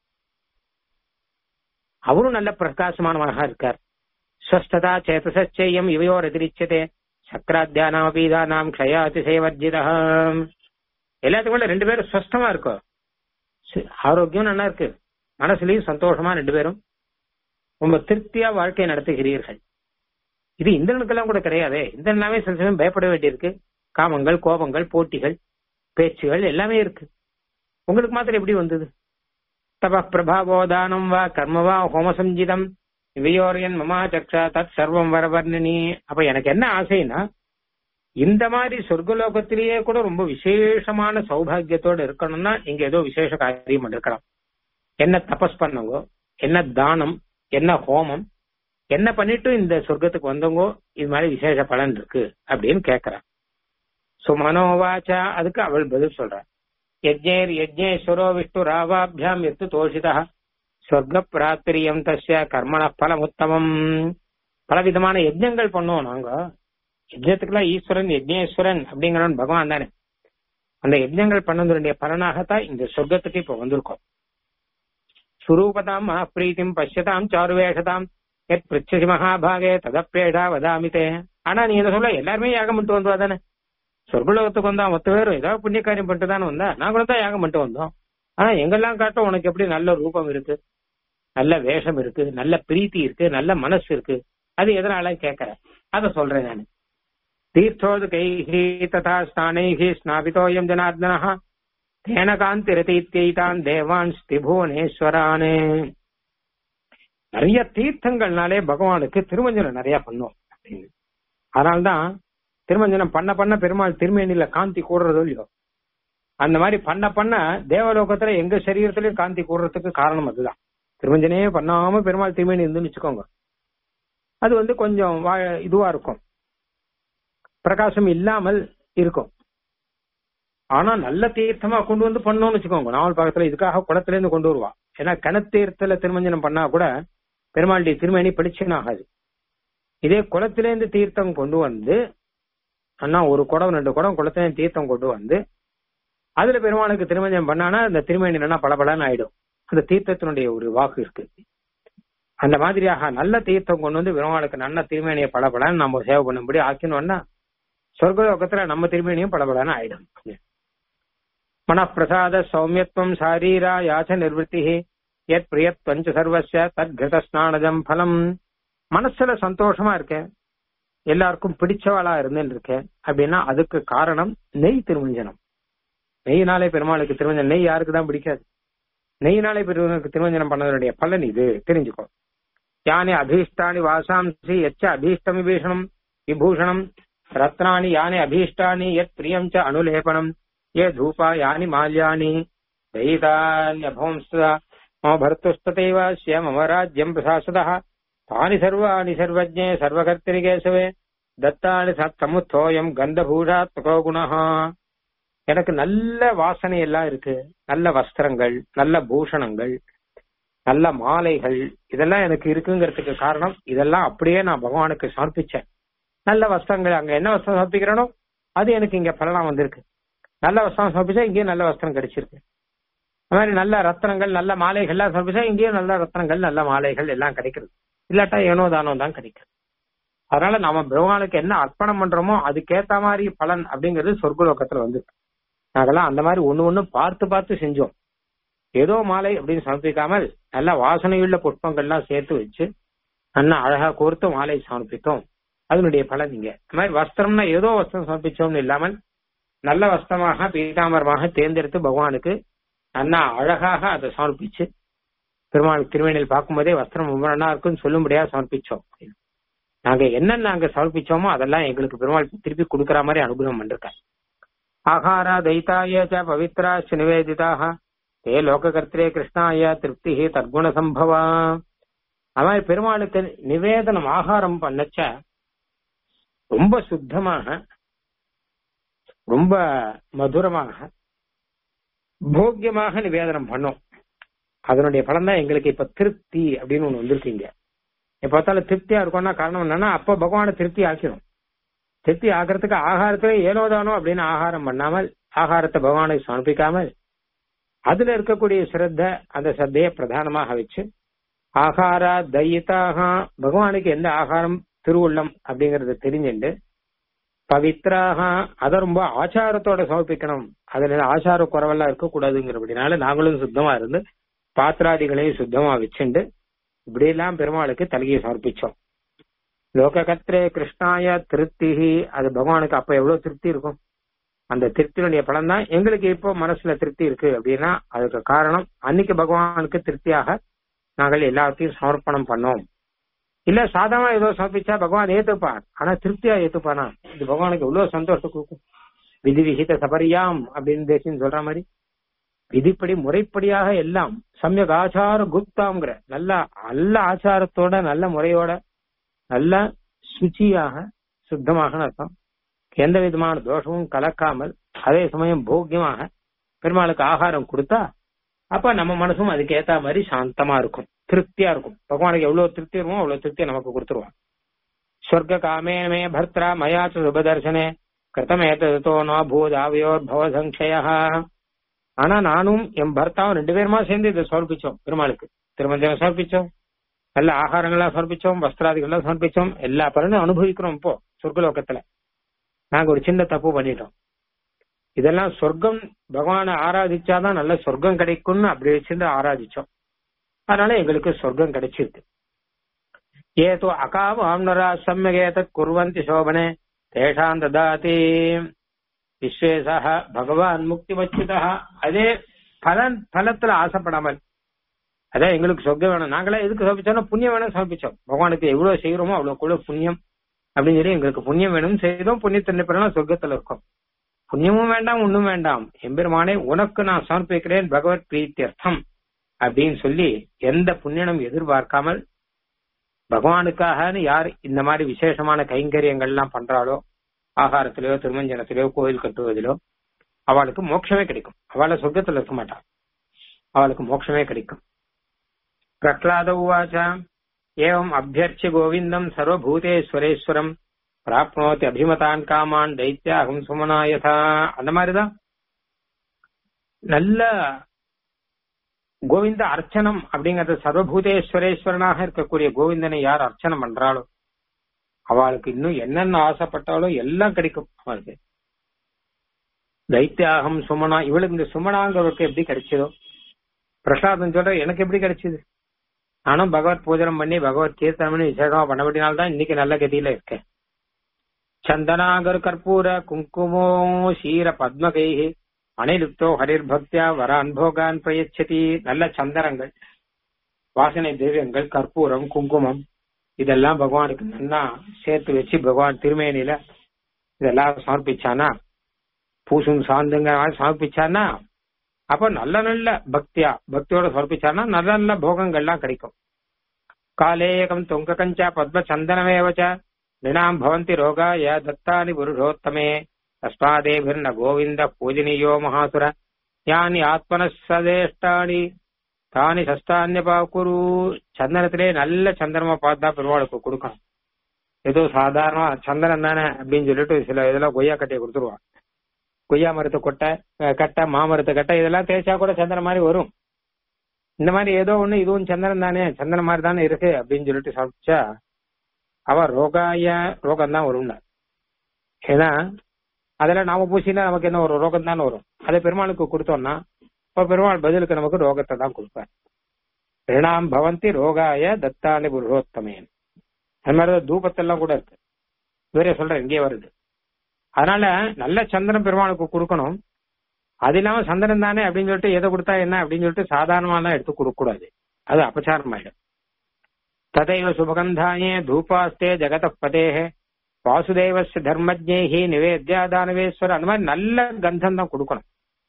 அவரும் நல்ல பிரகாசமானவனாக இருக்கார் ஸ்வஸ்ததா சேதசச்சேயம் இவையோர் எதிரிச்சதே சக்கராத்தியானாபீதானாம் க்ஷயாதிசயவர்ஜிதா எல்லாத்துக்கும் ரெண்டு பேரும் ஸ்வஸ்தமா இருக்கும் ஆரோக்கியம் நல்லா இருக்கு மனசுலயும் சந்தோஷமா ரெண்டு பேரும் ரொம்ப திருப்தியா வாழ்க்கையை நடத்துகிறீர்கள் இது இந்திரனுக்கெல்லாம் கூட கிடையாதே இந்திரனாவே சில சமயம் பயப்பட வேண்டியிருக்கு காமங்கள் கோபங்கள் போட்டிகள் பேச்சுகள் எல்லாமே இருக்கு உங்களுக்கு மாத்திரம் எப்படி வந்தது தப பிரபாவோதானம் வா கர்ம வா ஹோமசஞ்சிதம் இவையோரியன் மமா சக்ஷா தத் சர்வம் வரவர்ணனி அப்ப எனக்கு என்ன ஆசைன்னா இந்த மாதிரி சொர்க்கலோகத்திலேயே கூட ரொம்ப விசேஷமான சௌபாகியத்தோட இருக்கணும்னா இங்க ஏதோ விசேஷ காரியம் இருக்கலாம் என்ன தபஸ் பண்ணவோ என்ன தானம் என்ன ஹோமம் என்ன பண்ணிட்டு இந்த சொர்க்கத்துக்கு வந்தவங்க இது மாதிரி விசேஷ பலன் இருக்கு அப்படின்னு கேக்குறான் சுமனோவாச்சா அதுக்கு அவள் பதில் சொல்றான் யஜ்ஞேர் யஜ்ஞேஸ்வரோ விஷ்ணு ராவாபியாம் எத்து தோஷிதா சொர்க்க பிராத்திரியம் தஸ்ய கர்மண பலம் உத்தமம் பலவிதமான யஜ்ஞங்கள் பண்ணுவோம் நாங்க யஜ்ஞத்துக்குலாம் ஈஸ்வரன் யஜ்ஞேஸ்வரன் அப்படிங்கிறவன் பகவான் தானே அந்த யஜ்ஞங்கள் பண்ணதுடைய பலனாகத்தான் இந்த சொர்க்கத்துக்கு இப்ப வந்திருக்கோம் சுரூபதாம் மகாப்பிரீத்திம் பசியதாம் சாருவேஷதாம் எத் பிரிச்சசி மகாபாகே ததப்பேடா வதாமிதே ஆனா நீ என்ன சொல்ல எல்லாருமே யாகம் பண்ணிட்டு வந்தா தானே சொர்க்கலோகத்துக்கு வந்தா மொத்த பேரும் ஏதாவது புண்ணிய காரியம் பண்ணிட்டு தானே வந்தா நான் கூட தான் யாகம் பண்ணிட்டு வந்தோம் ஆனா எங்கெல்லாம் காட்டும் உனக்கு எப்படி நல்ல ரூபம் இருக்கு நல்ல வேஷம் இருக்கு நல்ல பிரீத்தி இருக்கு நல்ல மனசு இருக்கு அது எதனால கேட்கற அத சொல்றேன் நான் தீர்த்தோது கைஹி ததா ஸ்நானைஹி ஸ்நாபிதோயம் ஜனார்தனா தேன காந்திரதீத்தான் தேவான் ஸ்திபுவனேஸ்வரானே நிறைய தீர்த்தங்கள்னாலே பகவானுக்கு திருமஞ்சனம் நிறைய பண்ணுவோம் அப்படின்னு அதனால்தான் திருமஞ்சனம் பண்ண பண்ண பெருமாள் திருமேனில காந்தி கூடுறதோ இல்லையோ அந்த மாதிரி பண்ண பண்ண தேவலோகத்துல எங்க சரீரத்திலயும் காந்தி கூடுறதுக்கு காரணம் அதுதான் திருமஞ்சனே பண்ணாம பெருமாள் திருமேனி இருந்துன்னு வச்சுக்கோங்க அது வந்து கொஞ்சம் வா- இதுவா இருக்கும் பிரகாசம் இல்லாமல் இருக்கும் ஆனா நல்ல தீர்த்தமா கொண்டு வந்து பண்ணோம்னு வச்சுக்கோங்க நாவல் பக்கத்துல இதுக்காக குளத்துல இருந்து கொண்டு வருவா ஏன்னா கிணத்தீர்த்தல திருமஞ்சனம் பண்ணா கூட பெருமாளுடைய திருமணி பளிச்சுன்னு ஆகாது இதே குளத்திலேருந்து தீர்த்தம் கொண்டு வந்து அண்ணா ஒரு குடம் ரெண்டு குடம் குளத்திலேருந்து தீர்த்தம் கொண்டு வந்து அதுல பெருமாளுக்கு திருமஞ்சனம் பண்ணானா அந்த திருமணி என்னன்னா பளபளன்னு ஆயிடும் அந்த தீர்த்தத்தினுடைய ஒரு வாக்கு இருக்கு அந்த மாதிரியாக நல்ல தீர்த்தம் கொண்டு வந்து பெருமாளுக்கு நல்ல திருமேனியை பளபளன்னு நம்ம சேவை பண்ணும்படி ஆக்கணும்னா சொர்க்கலோகத்துல நம்ம திருமேனியும் பளபளன்னு ஆயிடும் மனப்பிரசாத சௌமியத்துவம் சாரீரா யாச்ச நிர்வத்தி எத் பிரியத்வஞ்ச சர்வஸ்ய தத்கிருத ஸ்நானஜம் பலம் மனசுல சந்தோஷமா இருக்கேன் எல்லாருக்கும் பிடிச்சவளா இருந்துன்னு இருக்கேன் அப்படின்னா அதுக்கு காரணம் நெய் திருமஞ்சனம் நெய்னாலே பெருமாளுக்கு திருமஞ்சனம் நெய் யாருக்கு தான் பிடிக்காது நெய்னாலே பெருமாளுக்கு திருமஞ்சனம் பண்ணதனுடைய பலன் இது தெரிஞ்சுக்கோ யானி அபீஷ்டானி வாசாம்சி எச்ச அபீஷ்டம் விபீஷணம் விபூஷணம் ரத்னானி யானி அபீஷ்டானி யத் பிரியம் ச அனுலேபனம் ये धूपा यानि माल्यानि दयितान्यभवंस मम भर्तुस्तथैव स्य मम राज्यम् प्रशासतः तानि सर्वाणि सर्वज्ञे सर्वकर्तिरिकेशवे தத்தானி சமுத்தோயம் கந்தபூஷாத்மகோ குணஹா எனக்கு நல்ல வாசனை எல்லாம் இருக்கு நல்ல வஸ்திரங்கள் நல்ல பூஷணங்கள் நல்ல மாலைகள் இதெல்லாம் எனக்கு இருக்குங்கிறதுக்கு காரணம் இதெல்லாம் அப்படியே நான் பகவானுக்கு சமர்ப்பிச்சேன் நல்ல வஸ்திரங்கள் அங்க என்ன வஸ்திரம் சமர்ப்பிக்கிறேனோ அது எனக்கு இங்க பலனா வந்திருக்கு நல்ல வஸ்திரம் சமர்ப்பிச்சா இங்கேயும் நல்ல வஸ்திரம் கிடைச்சிருக்கு அது மாதிரி நல்ல ரத்னங்கள் நல்ல மாலைகள்லாம் சமர்ப்பிச்சா இங்கேயும் நல்ல ரத்னங்கள் நல்ல மாலைகள் எல்லாம் கிடைக்கிறது இல்லாட்டா ஏனோ தானோ தான் கிடைக்கும் அதனால நம்ம பகவானுக்கு என்ன அர்ப்பணம் பண்றோமோ அதுக்கேத்த மாதிரி பலன் அப்படிங்கிறது சொர்க்கலோகத்துல வந்து நாங்கெல்லாம் அந்த மாதிரி ஒண்ணு ஒண்ணு பார்த்து பார்த்து செஞ்சோம் ஏதோ மாலை அப்படின்னு சமர்ப்பிக்காமல் நல்ல வாசனையுள்ள புஷ்பங்கள்லாம் சேர்த்து வச்சு நல்லா அழகா கோர்த்து மாலை சமர்ப்பித்தோம் அதனுடைய பலன் இங்க இந்த மாதிரி வஸ்திரம்னா ஏதோ வஸ்திரம் சமர்ப்பிச்சோம்னு இல்லாமல் நல்ல வஸ்திரமாக பீதாம்பரமாக தேர்ந்தெடுத்து பகவானுக்கு நல்லா அழகாக அதை சமர்ப்பிச்சு பெருமாள் திருவேணியில் பார்க்கும்போதே வஸ்திரம் ரொம்ப நல்லா இருக்குன்னு சொல்லும்படியா சமர்ப்பிச்சோம் நாங்க என்னென்ன நாங்க சமர்ப்பிச்சோமோ அதெல்லாம் எங்களுக்கு பெருமாள் திருப்பி கொடுக்கற மாதிரி அனுகிரகம் பண்ணிருக்காங்க ஆகாரா தைத்தாய ச பவித்ராச்ச நிவேதிதாக தே லோககர்த்தரே கிருஷ்ணாய திருப்தி தற்குண சம்பவா அது மாதிரி பெருமாளுக்கு நிவேதனம் ஆகாரம் பண்ணச்ச ரொம்ப சுத்தமாக ரொம்ப மதுரமாக போக்கியமாக நிவேதனம் பண்ணோம் அதனுடைய பலன் தான் எங்களுக்கு இப்ப திருப்தி அப்படின்னு ஒண்ணு வந்திருக்கீங்க எப்ப பார்த்தாலும் திருப்தியா இருக்கும்னா காரணம் என்னன்னா அப்ப பகவானை திருப்தி ஆக்கிடும் திருப்தி ஆக்கிறதுக்கு ஆகாரத்துல ஏனோதானோ அப்படின்னு ஆகாரம் பண்ணாமல் ஆகாரத்தை பகவானுக்கு சமர்ப்பிக்காமல் அதுல இருக்கக்கூடிய சிரத்த அந்த சத்தையை பிரதானமாக வச்சு ஆகாரா தயிதாக பகவானுக்கு எந்த ஆகாரம் திருவுள்ளம் அப்படிங்கறத தெரிஞ்சுண்டு பவித்ராக அதை ரொம்ப ஆச்சாரத்தோட சமர்ப்பிக்கணும் அதுல ஆச்சார குறவெல்லாம் இருக்கக்கூடாதுங்கிறபடினால நாங்களும் சுத்தமா இருந்து பாத்திராதிகளையும் சுத்தமா வச்சுண்டு இப்படி எல்லாம் பெருமாளுக்கு தலகையை சமர்ப்பிச்சோம் லோககத்திரே கிருஷ்ணாய திருப்தி அது பகவானுக்கு அப்ப எவ்வளவு திருப்தி இருக்கும் அந்த திருப்தியினுடைய பலன் தான் எங்களுக்கு இப்போ மனசுல திருப்தி இருக்கு அப்படின்னா அதுக்கு காரணம் அன்னைக்கு பகவானுக்கு திருப்தியாக நாங்கள் எல்லாத்தையும் சமர்ப்பணம் பண்ணோம் இல்ல சாதாரண ஏதோ சமர்ப்பிச்சா பகவான் ஏத்துப்பார் ஆனா திருப்தியா ஏத்துப்பானா இது பகவானுக்கு எவ்வளவு சந்தோஷம் கொடுக்கும் விதி விகித சபரியாம் அப்படின்னு தேசின்னு சொல்ற மாதிரி விதிப்படி முறைப்படியாக எல்லாம் சமயக் ஆச்சார குப்தாங்கிற நல்ல நல்ல ஆச்சாரத்தோட நல்ல முறையோட நல்ல சுச்சியாக சுத்தமாக அர்த்தம் எந்த விதமான தோஷமும் கலக்காமல் அதே சமயம் போக்கியமாக பெருமாளுக்கு ஆகாரம் கொடுத்தா அப்ப நம்ம மனசும் அதுக்கு ஏத்த மாதிரி சாந்தமா இருக்கும் திருப்தியா இருக்கும் பகவானுக்கு எவ்வளவு திருப்தி இருக்குமோ அவ்வளவு திருப்தியை நமக்கு கொடுத்துருவான் ஸ்வர்க காமேனமே பர்த்ரா மயா சுபதர்சனே கிருத்தமேதோ நோ பூதாவியோர் பவ சங்கய ஆனா நானும் என் பர்த்தாவும் ரெண்டு பேருமா சேர்ந்து இதை சமர்ப்பிச்சோம் பெருமாளுக்கு திருமஞ்சனம் சமர்ப்பிச்சோம் நல்ல ஆகாரங்கள்லாம் சமர்ப்பிச்சோம் வஸ்திராதிகள்லாம் சமர்ப்பிச்சோம் எல்லா பலனும் அனுபவிக்கிறோம் இப்போ சொர்க்கலோகத்துல நாங்க ஒரு சின்ன தப்பு பண்ணிட்டோம் இதெல்லாம் சொர்க்கம் பகவானை ஆராதிச்சாதான் நல்ல சொர்க்கம் கிடைக்கும்னு அப்படி வச்சிருந்து ஆராதிச்சோம் அதனால எங்களுக்கு சொர்க்கம் கிடைச்சிருக்கு ஏதோ அகாம ஆம்னரா சம்மகேத குர்வந்தி சோபனே தேஷாம் ததாதி விஸ்வேசா பகவான் முக்தி வச்சுதா அதே பலன் பலத்துல ஆசைப்படாமல் அதான் எங்களுக்கு சொர்க்கம் வேணும் நாங்களே எதுக்கு சமர்ப்பிச்சோம்னா புண்ணியம் வேணும் சமர்ப்பிச்சோம் பகவானுக்கு எவ்வளவு செய்யறோமோ அவ்வளவு கூட புண்ணியம் அப்படின்னு சொல்லி எங்களுக்கு புண்ணியம் வேணும் செய்தோம் புண்ணியத்தின் பிறகு சொர்க்கத்துல இருக்கும் புண்ணியமும் வேண்டாம் ஒண்ணும் வேண்டாம் எம்பெருமானே உனக்கு நான் சமர்ப்பிக்கிறேன் பகவத் பிரீத்தியர்த்தம் அப்படின்னு சொல்லி எந்த புண்ணியனும் எதிர்பார்க்காமல் பகவானுக்காகன்னு யார் இந்த மாதிரி விசேஷமான கைங்கரியங்கள் எல்லாம் பண்றாளோ ஆகாரத்திலேயோ திருமஞ்சனத்திலேயோ கோயில் கட்டுவதிலோ அவளுக்கு மோட்சமே கிடைக்கும் அவளை சொர்க்கத்துல இருக்க மாட்டாள் அவளுக்கு மோட்சமே கிடைக்கும் பிரஹ்லாத உவாச்ச ஏவம் அபியர்ச்சிய கோவிந்தம் சர்வபூதேஸ்வரேஸ்வரம் பிராப்னோதி அபிமதான் காமான் தைத்தியாகம் சுமனாயதா அந்த மாதிரிதான் நல்ல கோவிந்த அர்ச்சனம் அப்படிங்கறது சர்வபூதேஸ்வரேஸ்வரனாக இருக்கக்கூடிய கோவிந்தனை யார் அர்ச்சனம் பண்றாளோ அவளுக்கு இன்னும் என்னென்ன ஆசைப்பட்டாலும் எல்லாம் கிடைக்கும் அவளுக்கு தைத்தியாகம் சுமனா இவளுக்கு இந்த சுமனாங்கிறவருக்கு எப்படி கிடைச்சதோ பிரசாதம் சொல்ற எனக்கு எப்படி கிடைச்சது நானும் பகவத் பூஜனம் பண்ணி பகவத் கீர்த்தனம் பண்ணி விசேஷமா பண்ணபடினால்தான் இன்னைக்கு நல்ல கதியில இருக்கேன் சந்தனாகர் கற்பூர குங்குமோ சீர பத்மகைஹி அனிருப்தோ ஹரிர் பக்தியா வரான் போகான் பிரயச்சதி நல்ல சந்தனங்கள் வாசனை திரவியங்கள் கற்பூரம் குங்குமம் இதெல்லாம் பகவானுக்கு நன்னா சேர்த்து வச்சு பகவான் திருமேனியில இதெல்லாம் சமர்ப்பிச்சானா பூசும் சாந்துங்க சமர்ப்பிச்சானா அப்ப நல்ல நல்ல பக்தியா பக்தியோட சமர்ப்பிச்சானா நல்ல நல்ல போகங்கள்லாம் கிடைக்கும் காலேகம் தொங்க கஞ்சா பத்ம சந்தனமேவச்ச நினாம் பவந்தி ரோகாய தத்தானி புருஷோத்தமே தஸ்மாதேபிர்ன கோவிந்த பூஜனீயோ மகாசுர யானி ஆத்மன சதேஷ்டானி தானி சஸ்தான்யபா குரு சந்தனத்திலே நல்ல சந்திரமா பார்த்தா பெருமாளுக்கு கொடுக்கணும் ஏதோ சாதாரணமா சந்தனம் தானே அப்படின்னு சொல்லிட்டு சில இதெல்லாம் கொய்யா கட்டையை கொடுத்துருவான் கொய்யா மரத்தை கொட்டை அஹ், கட்டை மாமரத்தை கட்டை இதெல்லாம் தேய்ச்சா கூட சந்திரன் மாதிரி வரும் இந்த மாதிரி ஏதோ ஒண்ணு இதுவும் சந்திரன் தானே சந்திரன் மாதிரி தானே இருக்கு அப்படின்னு சொல்லிட்டு சமைச்சா அவ ரோகாய ரோகம் தான் வரும்னா ஏன்னா அதெல்லாம் நாம பூசினா நமக்கு என்ன ஒரு ரோகம் தானே வரும் அதை பெருமாளுக்கு கொடுத்தோம்னா இப்ப பெருமாள் பதிலுக்கு நமக்கு ரோகத்தை தான் கொடுப்பார் ரிணாம் பவந்தி ரோகாய தத்தானி புருஷோத்தமேன் அது மாதிரிதான் தூபத்தெல்லாம் கூட இருக்கு வேற சொல்றேன் இங்கே வருது அதனால நல்ல சந்திரன் பெருமாளுக்கு கொடுக்கணும் அது இல்லாம சந்திரன் தானே அப்படின்னு சொல்லிட்டு எதை கொடுத்தா என்ன அப்படின்னு சொல்லிட்டு சாதாரணமா எடுத்து கொடுக்க கூடாது அது அபச்சாரம் ஆயிடும் ததைவ சுபகந்தாயே தூபாஸ்தே ஜெகத பதேஹே வாசுதேவஸ்ய தர்மஜேஹி நிவேத்யா தானவேஸ்வர அந்த மாதிரி நல்ல கந்தம் தான் கொடுக்கணும்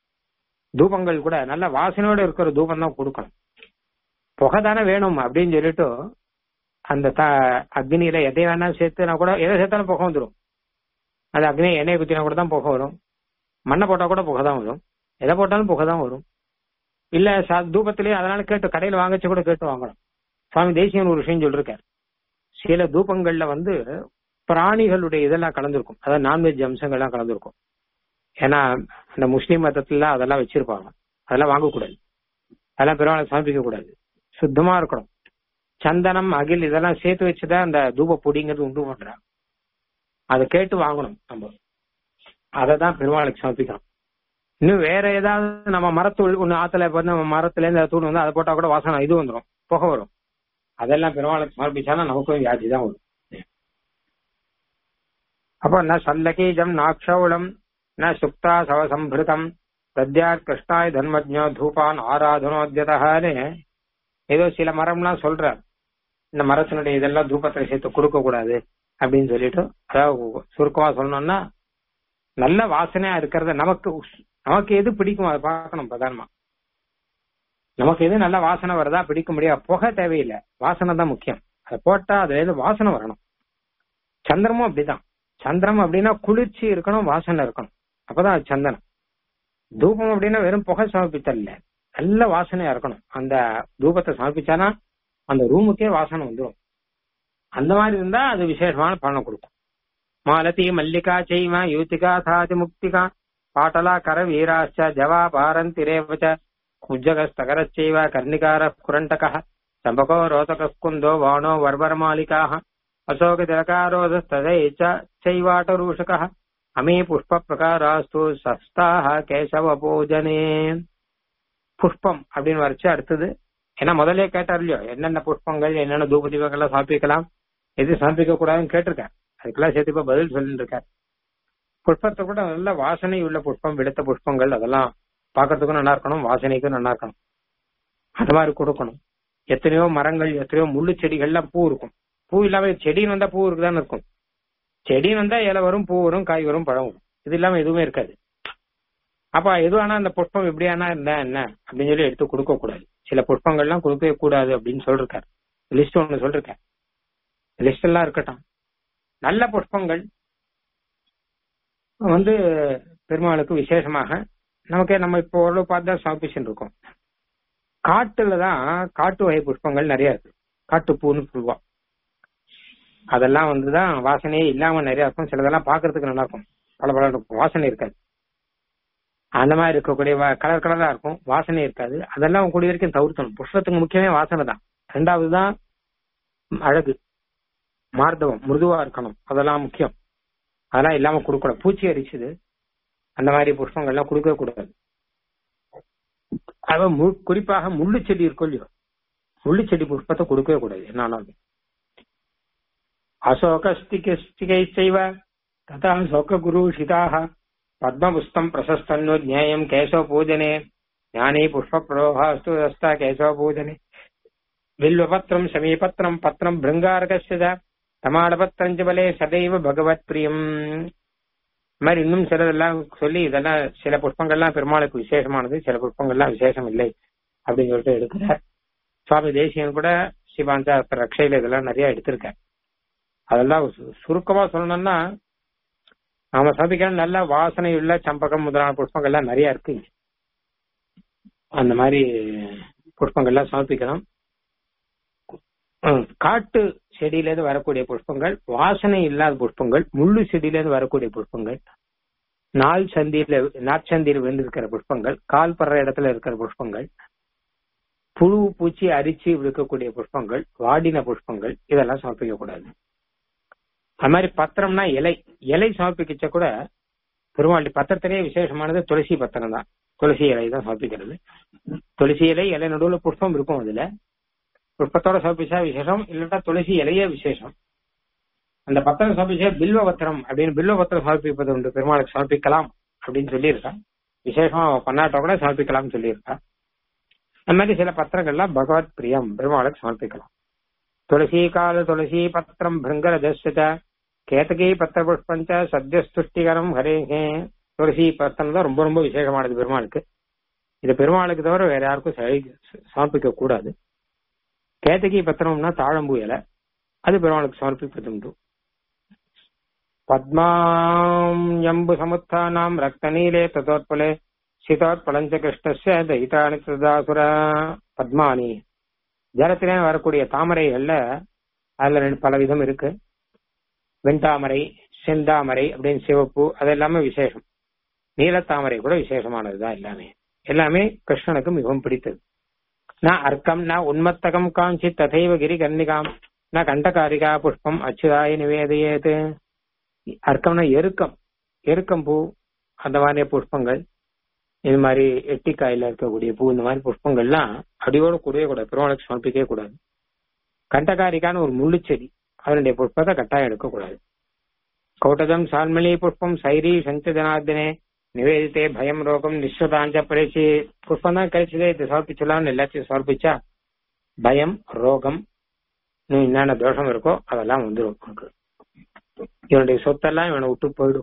தூபங்கள் கூட நல்ல வாசனையோட இருக்கிற தூபம் தான் கொடுக்கணும் புகை தானே வேணும் அப்படின்னு சொல்லிட்டு அந்த த அக்னியில எதை வேணா சேர்த்துனா கூட எதை சேர்த்தாலும் புகை வந்துடும் அது அக்னி எண்ணெயை குத்தினா கூட தான் புகை வரும் மண்ணை போட்டா கூட புகை தான் வரும் எதை போட்டாலும் புகை தான் வரும் இல்ல ச- தூபத்திலேயே அதனால கேட்டு கடையில வாங்கச்சு கூட கேட்டு வாங்கணும் சுவாமி தேசியன் ஒரு விஷயம் சொல்லிருக்காரு சில தூபங்கள்ல வந்து பிராணிகளுடைய இதெல்லாம் கலந்துருக்கும் அதாவது நான்வெஜ் அம்சங்கள்லாம் கலந்துருக்கும் ஏன்னா அந்த முஸ்லீம் மதத்துல அதெல்லாம் வச்சிருப்பாங்க அதெல்லாம் வாங்கக்கூடாது அதெல்லாம் பெருமாள் சமர்ப்பிக்க கூடாது சுத்தமா இருக்கணும் சந்தனம் அகில் இதெல்லாம் சேர்த்து வச்சுதான் அந்த தூப பொடிங்கிறது உண்டு பண்றாங்க அதை கேட்டு வாங்கணும் நம்ம அதை தான் பெருமாளுக்கு சமர்ப்பிக்கணும் இன்னும் வேற ஏதாவது நம்ம மரத்தூள் ஒண்ணு ஆத்துல வந்து நம்ம மரத்துல இருந்து தூள் வந்து அதை போட்டா கூட வாசனை இது வந்துடும் புகை வரும் அதெல்லாம் பெருமாளுக்கு சமர்ப்பிச்சானா நமக்கும் வியாதி தான் வரும் அப்ப ந சல்லகீஜம் நாக்ஷௌளம் ந சுக்தா சவசம்பிருதம் பிரத்யார் கிருஷ்ணாய் தர்மஜோ தூபான் ஆராதனோத்யதான்னு ஏதோ சில மரம்லாம் சொல்றார் இந்த மரத்தினுடைய இதெல்லாம் தூபத்தை சேர்த்து கொடுக்க கூடாது அப்படின்னு சொல்லிட்டு அதாவது சுருக்கமா சொல்லணும்னா நல்ல வாசனையா இருக்கிறத நமக்கு உஸ்- நமக்கு எது பிடிக்கும் அதை பார்க்கணும் பிரதானமா நமக்கு எது நல்ல வாசனை வருதா பிடிக்க முடியாது புகை தேவையில்லை வாசனை தான் முக்கியம் அதை போட்டா அதுல இருந்து வாசனை வரணும் சந்திரமும் அப்படிதான் சந்திரம் அப்படின்னா குளிர்ச்சி இருக்கணும் வாசனை இருக்கணும் அப்பதான் அது சந்தனம் தூபம் அப்படின்னா வெறும் புகை சமர்ப்பித்தல் இல்ல நல்ல வாசனையா இருக்கணும் அந்த தூபத்தை சமர்ப்பிச்சானா அந்த ரூமுக்கே வாசனை வந்துடும் அந்த மாதிரி இருந்தா அது விசேஷமான பலனை கொடுக்கும் மாலதி மல்லிகா செய்வ யூத்திகா சாதி முக்திகா பாட்டலா கர வீராச்ச ஜவா பாரந்தி ரேவச்ச குஜகஸ்தகரச்சைவ கர்ணிகார குரண்டக சம்பகோ ரோதக குந்தோ வாணோ வர்வரமாலிகாः அசோக திலகாரோதஸ்ததை சைவாட்டரூஷக அமே புஷ்ப பிரகாராஸ்து சஸ்தாக கேசவ பூஜனே புஷ்பம் அப்படின்னு வரைச்சு அடுத்தது ஏன்னா முதல்ல கேட்டார் இல்லையோ என்னென்ன புஷ்பங்கள் என்னென்ன தூப தீபங்கள்லாம் சமர்ப்பிக்கலாம் எது சமர்ப்பிக்க கூடாதுன்னு கேட்டிருக்கேன் அதுக்கெல்லாம் சேர்த்து இப்ப பதில் சொல்லிட்டு இருக்கார் புஷ்பத்தை கூட நல்ல வாசனை உள்ள புஷ்பம் வெளுத்த புஷ்பங்கள் அதெல்லாம் பார்க்கறதுக்கும் நல்லா இருக்கணும் வாசனைக்கும் நல்லா இருக்கணும் அது மாதிரி கொடுக்கணும் எத்தனையோ மரங்கள் எத்தனையோ முள்ளு செடிகள்லாம் பூ இருக்கும் பூ இல்லாம செடின்னு வந்தா பூ இருக்குதானே இருக்கும் செடின்னு வந்தா இலை வரும் பூ வரும் காய் வரும் பழம் வரும் இது இல்லாம எதுவுமே இருக்காது அப்ப எது ஆனா அந்த புஷ்பம் எப்படியானா இருந்தா என்ன அப்படின்னு சொல்லி எடுத்து கொடுக்க கூடாது சில புஷ்பங்கள்லாம் கொடுக்கவே கூடாது அப்படின்னு சொல்லிருக்காரு லிஸ்ட் ஒண்ணு சொல்லிருக்கேன் லிஸ்ட் எல்லாம் இருக்கட்டும் நல்ல புஷ்பங்கள் வந்து பெருமாளுக்கு விசேஷமாக நமக்கே நம்ம இப்போ ஓரளவு பார்த்து தான் சமர்ப்பிச்சுட்டு இருக்கோம் காட்டுல தான் காட்டு வகை புஷ்பங்கள் நிறைய இருக்கு காட்டுப்பூன்னு சொல்லுவோம் அதெல்லாம் வந்துதான் வாசனையே இல்லாம நிறைய இருக்கும் சிலதெல்லாம் பாக்குறதுக்கு நல்லா இருக்கும் பல பல இருக்கும் வாசனை இருக்காது அந்த மாதிரி இருக்கக்கூடிய கலர் கலரா இருக்கும் வாசனை இருக்காது அதெல்லாம் கூடிய வரைக்கும் தவிர்க்கணும் புஷ்பத்துக்கு முக்கியமே வாசனை தான் ரெண்டாவது தான் அழகு மார்தவம் மிருதுவா இருக்கணும் அதெல்லாம் முக்கியம் அதெல்லாம் இல்லாம கொடுக்கக்கூடாது பூச்சி அரிச்சுது அந்த மாதிரி புஷ்பங்கள்லாம் கொடுக்க கூடாது அவ குறிப்பாக முள்ளு செடி இருக்கும் இல்லையோ முள்ளு செடி புஷ்பத்தை கொடுக்கவே கூடாது என்னாலும் அசோகஸ்திகை செய்வ ததா சோக குரு ஷிதாக பத்மபுஸ்தம் பிரசஸ்தன்னோ ஜேயம் கேசவ பூஜனே ஞானே புஷ்ப பிரலோகாஸ்து தஸ்தா கேசவ பூஜனே வில்வபத்திரம் சமீபத்திரம் பத்திரம் பிருங்காரகசித தமாடபத்திரம் பலே சதைவ பகவத் பிரியம் மாதிரி இன்னும் சிலதெல்லாம் சொல்லி இதெல்லாம் சில புஷ்பங்கள்லாம் பெருமாளுக்கு விசேஷமானது சில புஷ்பங்கள்லாம் விசேஷம் இல்லை அப்படின்னு சொல்லிட்டு எடுக்கிறார் சுவாமி தேசியன் கூட சிவாந்தா ரக்ஷையில இதெல்லாம் நிறைய எடுத்திருக்கார் அதெல்லாம் சுருக்கமா சொல்லணும்னா நாம சமைக்கிற நல்ல வாசனையுள்ள சம்பகம் முதலான புஷ்பங்கள்லாம் நிறைய இருக்கு அந்த மாதிரி புஷ்பங்கள்லாம் சமர்ப்பிக்கலாம் காட்டு செடியிலேருந்து வரக்கூடிய புஷ்பங்கள் வாசனை இல்லாத புஷ்பங்கள் முள்ளு செடியிலேருந்து வரக்கூடிய புஷ்பங்கள் நாள் சந்தியில நாற்சந்தியில் விழுந்திருக்கிற புஷ்பங்கள் கால் படுற இடத்துல இருக்கிற புஷ்பங்கள் புழு பூச்சி அரிச்சு இருக்கக்கூடிய புஷ்பங்கள் வாடின புஷ்பங்கள் இதெல்லாம் சமர்ப்பிக்க கூடாது அது மாதிரி பத்திரம்னா இலை இலை சமர்ப்பிக்கச்ச கூட பெருமாள் பத்திரத்திலேயே விசேஷமானது துளசி பத்திரம் தான் துளசி இலை தான் சமர்ப்பிக்கிறது துளசி இலை இலை நடுவில் புஷ்பம் இருக்கும் அதுல புஷ்பத்தோட சமர்ப்பிச்சா விசேஷம் இல்லட்டா துளசி இலையே விசேஷம் அந்த பத்திரம் சமர்ப்பிச்சா பில்வ பத்திரம் அப்படின்னு பில்வ பத்திரம் சமர்ப்பிப்பது உண்டு பெருமாளுக்கு சமர்ப்பிக்கலாம் அப்படின்னு சொல்லியிருக்கா விசேஷமா பண்ணாட்ட கூட சமர்ப்பிக்கலாம்னு சொல்லியிருக்கா அந்த மாதிரி சில பத்திரங்கள்லாம் பகவத் பிரியம் பெருமாளுக்கு சமர்ப்பிக்கலாம் துளசி கால துளசி பத்திரம் பிருங்கரஜஸ்ய கேதகி பத்திர புஷ்பஞ்ச சத்யஸ்துஷ்டிகரம் ஹரேகே துளசி பத்திரம் தான் ரொம்ப ரொம்ப விசேஷமானது பெருமாளுக்கு இது பெருமாளுக்கு தவிர வேற யாருக்கும் சமர்ப்பிக்க கூடாது கேதகி பத்திரம்னா தாழம்பூ இலை அது பெருமாளுக்கு சமர்ப்பிப்பது உண்டு பத்மாம் எம்பு சமுத்தானாம் ரக்தநீலே ததோத்பலே சிதோத்பலஞ்ச கிருஷ்ணஸ்ய தைதானி ததாசுர பத்மானி ஜலத்திலே வரக்கூடிய தாமரைகள்ல அதுல ரெண்டு பல விதம் இருக்கு வெண்தாமரை செந்தாமரை அப்படின்னு சிவப்பு அது எல்லாமே விசேஷம் நீலத்தாமரை கூட விசேஷமானதுதான் எல்லாமே எல்லாமே கிருஷ்ணனுக்கு மிகவும் பிடித்தது நான் அர்க்கம் நான் உன்மத்தகம் காஞ்சி ததைவ கிரி கன்னிகாம் நான் கண்டகாரிகா புஷ்பம் அச்சுதாய நிவேதையேது அர்க்கம்னா எருக்கம் எருக்கம் பூ அந்த மாதிரி புஷ்பங்கள் இது மாதிரி எட்டிக்காயில இருக்கக்கூடிய பூ இந்த மாதிரி புஷ்பங்கள்லாம் அடியோடு கூடவே கூடாது பெருமாளுக்கு சமர்ப்பிக்கவே கூடாது கண்டகாரிக்கான ஒரு முள்ளுச்செடி அதனுடைய புஷ்பத்தை கட்டாயம் எடுக்கக்கூடாது கௌட்டதம் சால்மலி புஷ்பம் சைரி சஞ்ச ஜனார்தனே நிவேதித்தே பயம் ரோகம் நிஸ்வதாஞ்ச பரிசி புஷ்பம் தான் கிடைச்சதே இது சமர்ப்பிச்சலாம்னு எல்லாத்தையும் சமர்ப்பிச்சா பயம் ரோகம் இன்னும் என்னென்ன தோஷம் இருக்கோ அதெல்லாம் வந்துடும் உனக்கு இவனுடைய சொத்தெல்லாம் இவனை விட்டு போயிடும்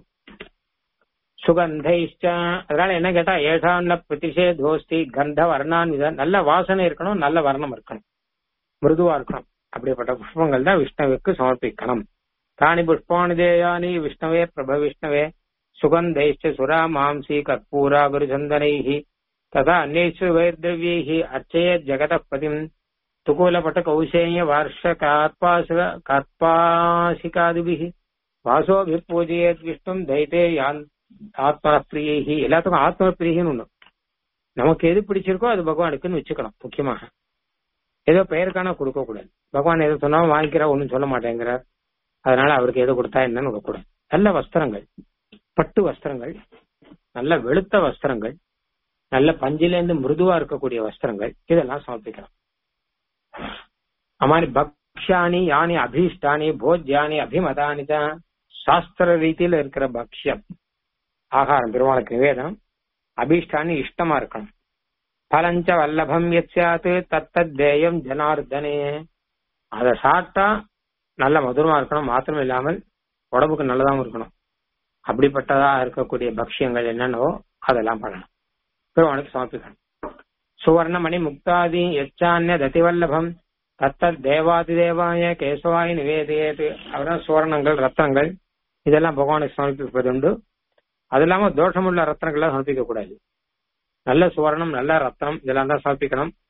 சுகந்தைஷ்ட அதனால என்ன கேட்டா ஏஷான்ன பிரதிஷே தோஸ்தி கந்த வர்ணான் நல்ல வாசனை இருக்கணும் நல்ல வர்ணம் இருக்கணும் மிருதுவா இருக்கணும் அப்படிப்பட்ட புஷ்பங்கள் தான் விஷ்ணுவுக்கு சமர்ப்பிக்கணும் தானி புஷ்பாணி தேயானி விஷ்ணவே பிரப விஷ்ணவே சுகந்தைஷ்ட சுரா மாம்சி கற்பூரா குருசந்தனைஹி ததா அந்நேஷு வைர்திரவியைஹி அர்ச்சய ஜெகத பதிம் துகூலபட்ட கௌசேய வார்ஷகாத்பாச கற்பாசிகாதிபிஹி வாசோபி பூஜையத் விஷ்ணும் தைத்தே யான் ஆத்ம பிரியைஹி எல்லாத்துக்கும் ஆத்ம பிரியன்னு ஒண்ணு நமக்கு எது பிடிச்சிருக்கோ அது பகவானுக்குன்னு வச்சுக்கணும் முக்கியமாக ஏதோ பெயருக்கான கொடுக்க கூடாது பகவான் எது சொன்னாலும் வாங்கிக்கிறா ஒன்னும் சொல்ல மாட்டேங்கிறார் அதனால அவருக்கு எது கொடுத்தா என்னன்னு விடக்கூடாது நல்ல வஸ்திரங்கள் பட்டு வஸ்திரங்கள் நல்ல வெளுத்த வஸ்திரங்கள் நல்ல பஞ்சிலேருந்து மிருதுவா இருக்கக்கூடிய வஸ்திரங்கள் இதெல்லாம் சமர்ப்பிக்கலாம் அமாரி பக்ஷானி யானி அபீஷ்டானி போஜ்யானி அபிமதானி தான் சாஸ்திர ரீதியில இருக்கிற பக்ஷ்யம் ஆகாரம் பெருமாளுக்கு நிவேதனம் அபீஷ்டானி இஷ்டமா இருக்கணும் பலஞ்ச வல்லபம் எச்சாத்து தத்தத் தேயம் ஜனார்தனே அதை சாப்பிட்டா நல்ல மதுரமா இருக்கணும் மாத்திரம் இல்லாமல் உடம்புக்கு நல்லதாகவும் இருக்கணும் அப்படிப்பட்டதா இருக்கக்கூடிய பக்ஷியங்கள் என்னென்னவோ அதெல்லாம் பண்ணணும் பெருமானுக்கு சமர்ப்பிக்கணும் சுவர்ணமணி முக்தாதி எச்சான்ய ததிவல்லபம் தத்தத் தேவாதி தேவாய கேசவாய நிவேதியது அப்புறம் சுவர்ணங்கள் ரத்னங்கள் இதெல்லாம் பகவானுக்கு சமர்ப்பிப்பது உண்டு அது இல்லாம தோஷமுள்ள ரத்னங்கள்லாம் சமர்ப்பிக்க கூடாது நல்ல சுவர்ணம் நல்ல ரத்னம் இதெல்லாம் தான் சமர்ப்பிக்கணும்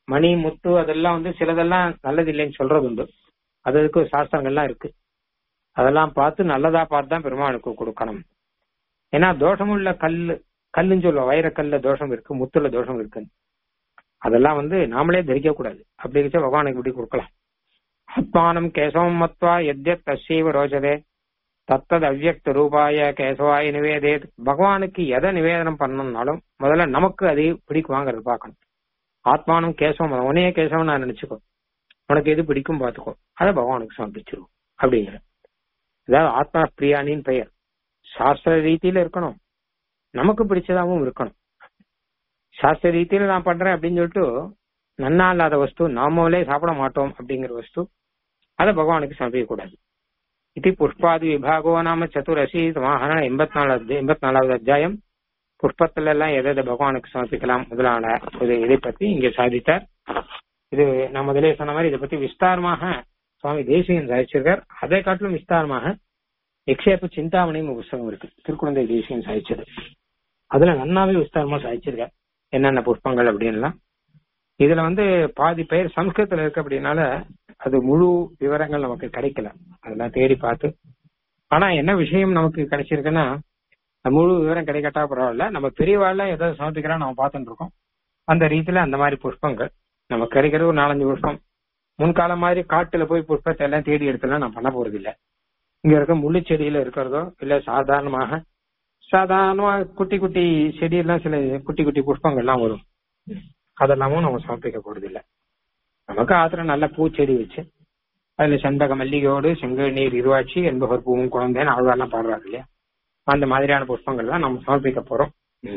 மணி முத்து அதெல்லாம் வந்து சிலதெல்லாம் நல்லது இல்லைன்னு சொல்றது உண்டு அது அதுக்கு சாஸ்திரங்கள்லாம் இருக்கு அதெல்லாம் பார்த்து நல்லதா பார்த்து தான் பெருமானுக்கு கொடுக்கணும் ஏன்னா தோஷமுள்ள கல்லு கல்லுன்னு சொல்லுவோம் வைரக்கல்ல தோஷம் இருக்கு முத்துல தோஷம் இருக்குன்னு அதெல்லாம் வந்து நாமளே தரிக்க கூடாது அப்படி இருக்க பகவானுக்கு இப்படி கொடுக்கலாம் ஆத்மானம் கேசவம் மத்வா எத்யத் தசைவ ரோஜதே தத்தது அவ்யக்த ரூபாய கேசவாய நிவேதே பகவானுக்கு எதை நிவேதனம் பண்ணணும்னாலும் முதல்ல நமக்கு அது பிடிக்குவாங்கிறது பார்க்கணும் ஆத்மானம் கேசவம் உனையே கேசவம் நான் நினைச்சுக்கோ உனக்கு எது பிடிக்கும் பார்த்துக்கோ அதை பகவானுக்கு சமர்ப்பிச்சிருவோம் அப்படிங்கிற அதாவது ஆத்மா பிரியாணின்னு பெயர் சாஸ்திர ரீதியில இருக்கணும் நமக்கு பிடிச்சதாகவும் இருக்கணும் சாஸ்திர ரீதியில நான் பண்றேன் அப்படின்னு சொல்லிட்டு நன்னா இல்லாத வஸ்து நாமளே சாப்பிட மாட்டோம் அப்படிங்கிற வஸ்து அதை பகவானுக்கு சமர்ப்பிக்க கூடாது இது புஷ்பாதி விபாகோ நாம சதுரசி சமாஹன எண்பத்தி நாலாவது எண்பத்தி நாலாவது அத்தியாயம் புஷ்பத்துல எல்லாம் எதை எதை பகவானுக்கு சமர்ப்பிக்கலாம் முதலான ஒரு இதை பத்தி இங்க சாதித்தார் இது நான் முதலே சொன்ன மாதிரி இதை பத்தி விஸ்தாரமாக சுவாமி தேசிகன் சாதிச்சிருக்கார் அதை காட்டிலும் விஸ்தாரமாக எக்ஷேப சிந்தாமணின்னு புஸ்தகம் இருக்கு திருக்குழந்தை தேசிகன் சாதிச்சது அதுல நன்னாவே விஸ்தாரமா சாதிச்சிருக்கார் என்னென்ன புஷ்பங்கள் அப்படின்லாம் இதுல வந்து பாதி பெயர் சம்ஸ்கிருதத்துல இருக்கு அப்படின்னால அது முழு விவரங்கள் நமக்கு கிடைக்கல அதெல்லாம் தேடி பார்த்து ஆனா என்ன விஷயம் நமக்கு கிடைச்சிருக்குன்னா முழு விவரம் கிடைக்கட்டா பரவாயில்ல நம்ம பெரியவாள்ல எதை சமர்ப்பிக்கிறோம் நம்ம பார்த்துட்டு இருக்கோம் அந்த ரீதியில அந்த மாதிரி புஷ்பங்கள் நமக்கு கிடைக்கிற ஒரு நாலஞ்சு புஷ்பம் முன்காலம் மாதிரி காட்டுல போய் புஷ்பத்தை எல்லாம் தேடி எடுத்துலாம் நான் பண்ண போறது இல்ல இங்க இருக்க முள்ளு செடியில இருக்கிறதோ இல்ல சாதாரணமாக சாதாரணமா குட்டி குட்டி செடியெல்லாம் சில குட்டி குட்டி புஷ்பங்கள்லாம் வரும் அதெல்லாமும் நம்ம சமர்ப்பிக்க போறது இல்ல நமக்கு ஆத்திரம் நல்ல பூச்செடி வச்சு அதுல செண்பக மல்லிகையோடு செங்கல் நீர் இருவாட்சி என்பவர் பூவும் குழந்தைன்னு அவ்வளோலாம் பாடுறாரு இல்லையா அந்த மாதிரியான புஷ்பங்கள் தான் நம்ம சமர்ப்பிக்க போறோம்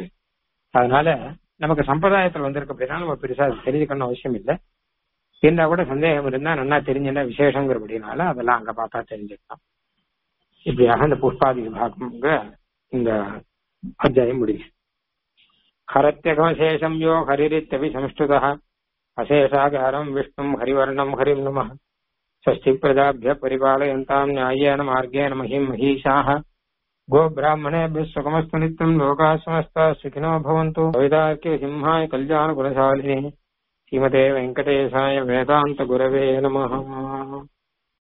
அதனால நமக்கு சம்பிரதாயத்தில் வந்திருக்கு அப்படின்னா நம்ம பெருசா தெரிஞ்சுக்கணும் அவசியம் இல்லை இருந்தா கூட சந்தேகம் இருந்தா நல்லா தெரிஞ்சுட்டா விசேஷங்கிறபடினால அதெல்லாம் அங்க பார்த்தா தெரிஞ்சுக்கலாம் இப்படியாக இந்த புஷ்பாதி விபாகம்ங்க இந்த அத்தியாயம் முடியுது ஹரத்யகமசேஷம் யோ ஹரிரித்தபி சம்ஸ்கிருத அசேஷாகாரம் விஷ்ணும் ஹரிவர்ணம் ஹரிம் நம षष्टि प्रजाभ्य परिपालयन्ताम् न्याय्येन मार्गेण महीम् महीषाः गो ब्राह्मणेभ्यः सुखमस्तु नित्यम् लोकाः समस्ताः सुखिनो भवन्तु कवितार्क्य सिंहाय कल्याणगुणशालिने श्रीमते वेङ्कटेशाय वेदान्तगुरवे नमः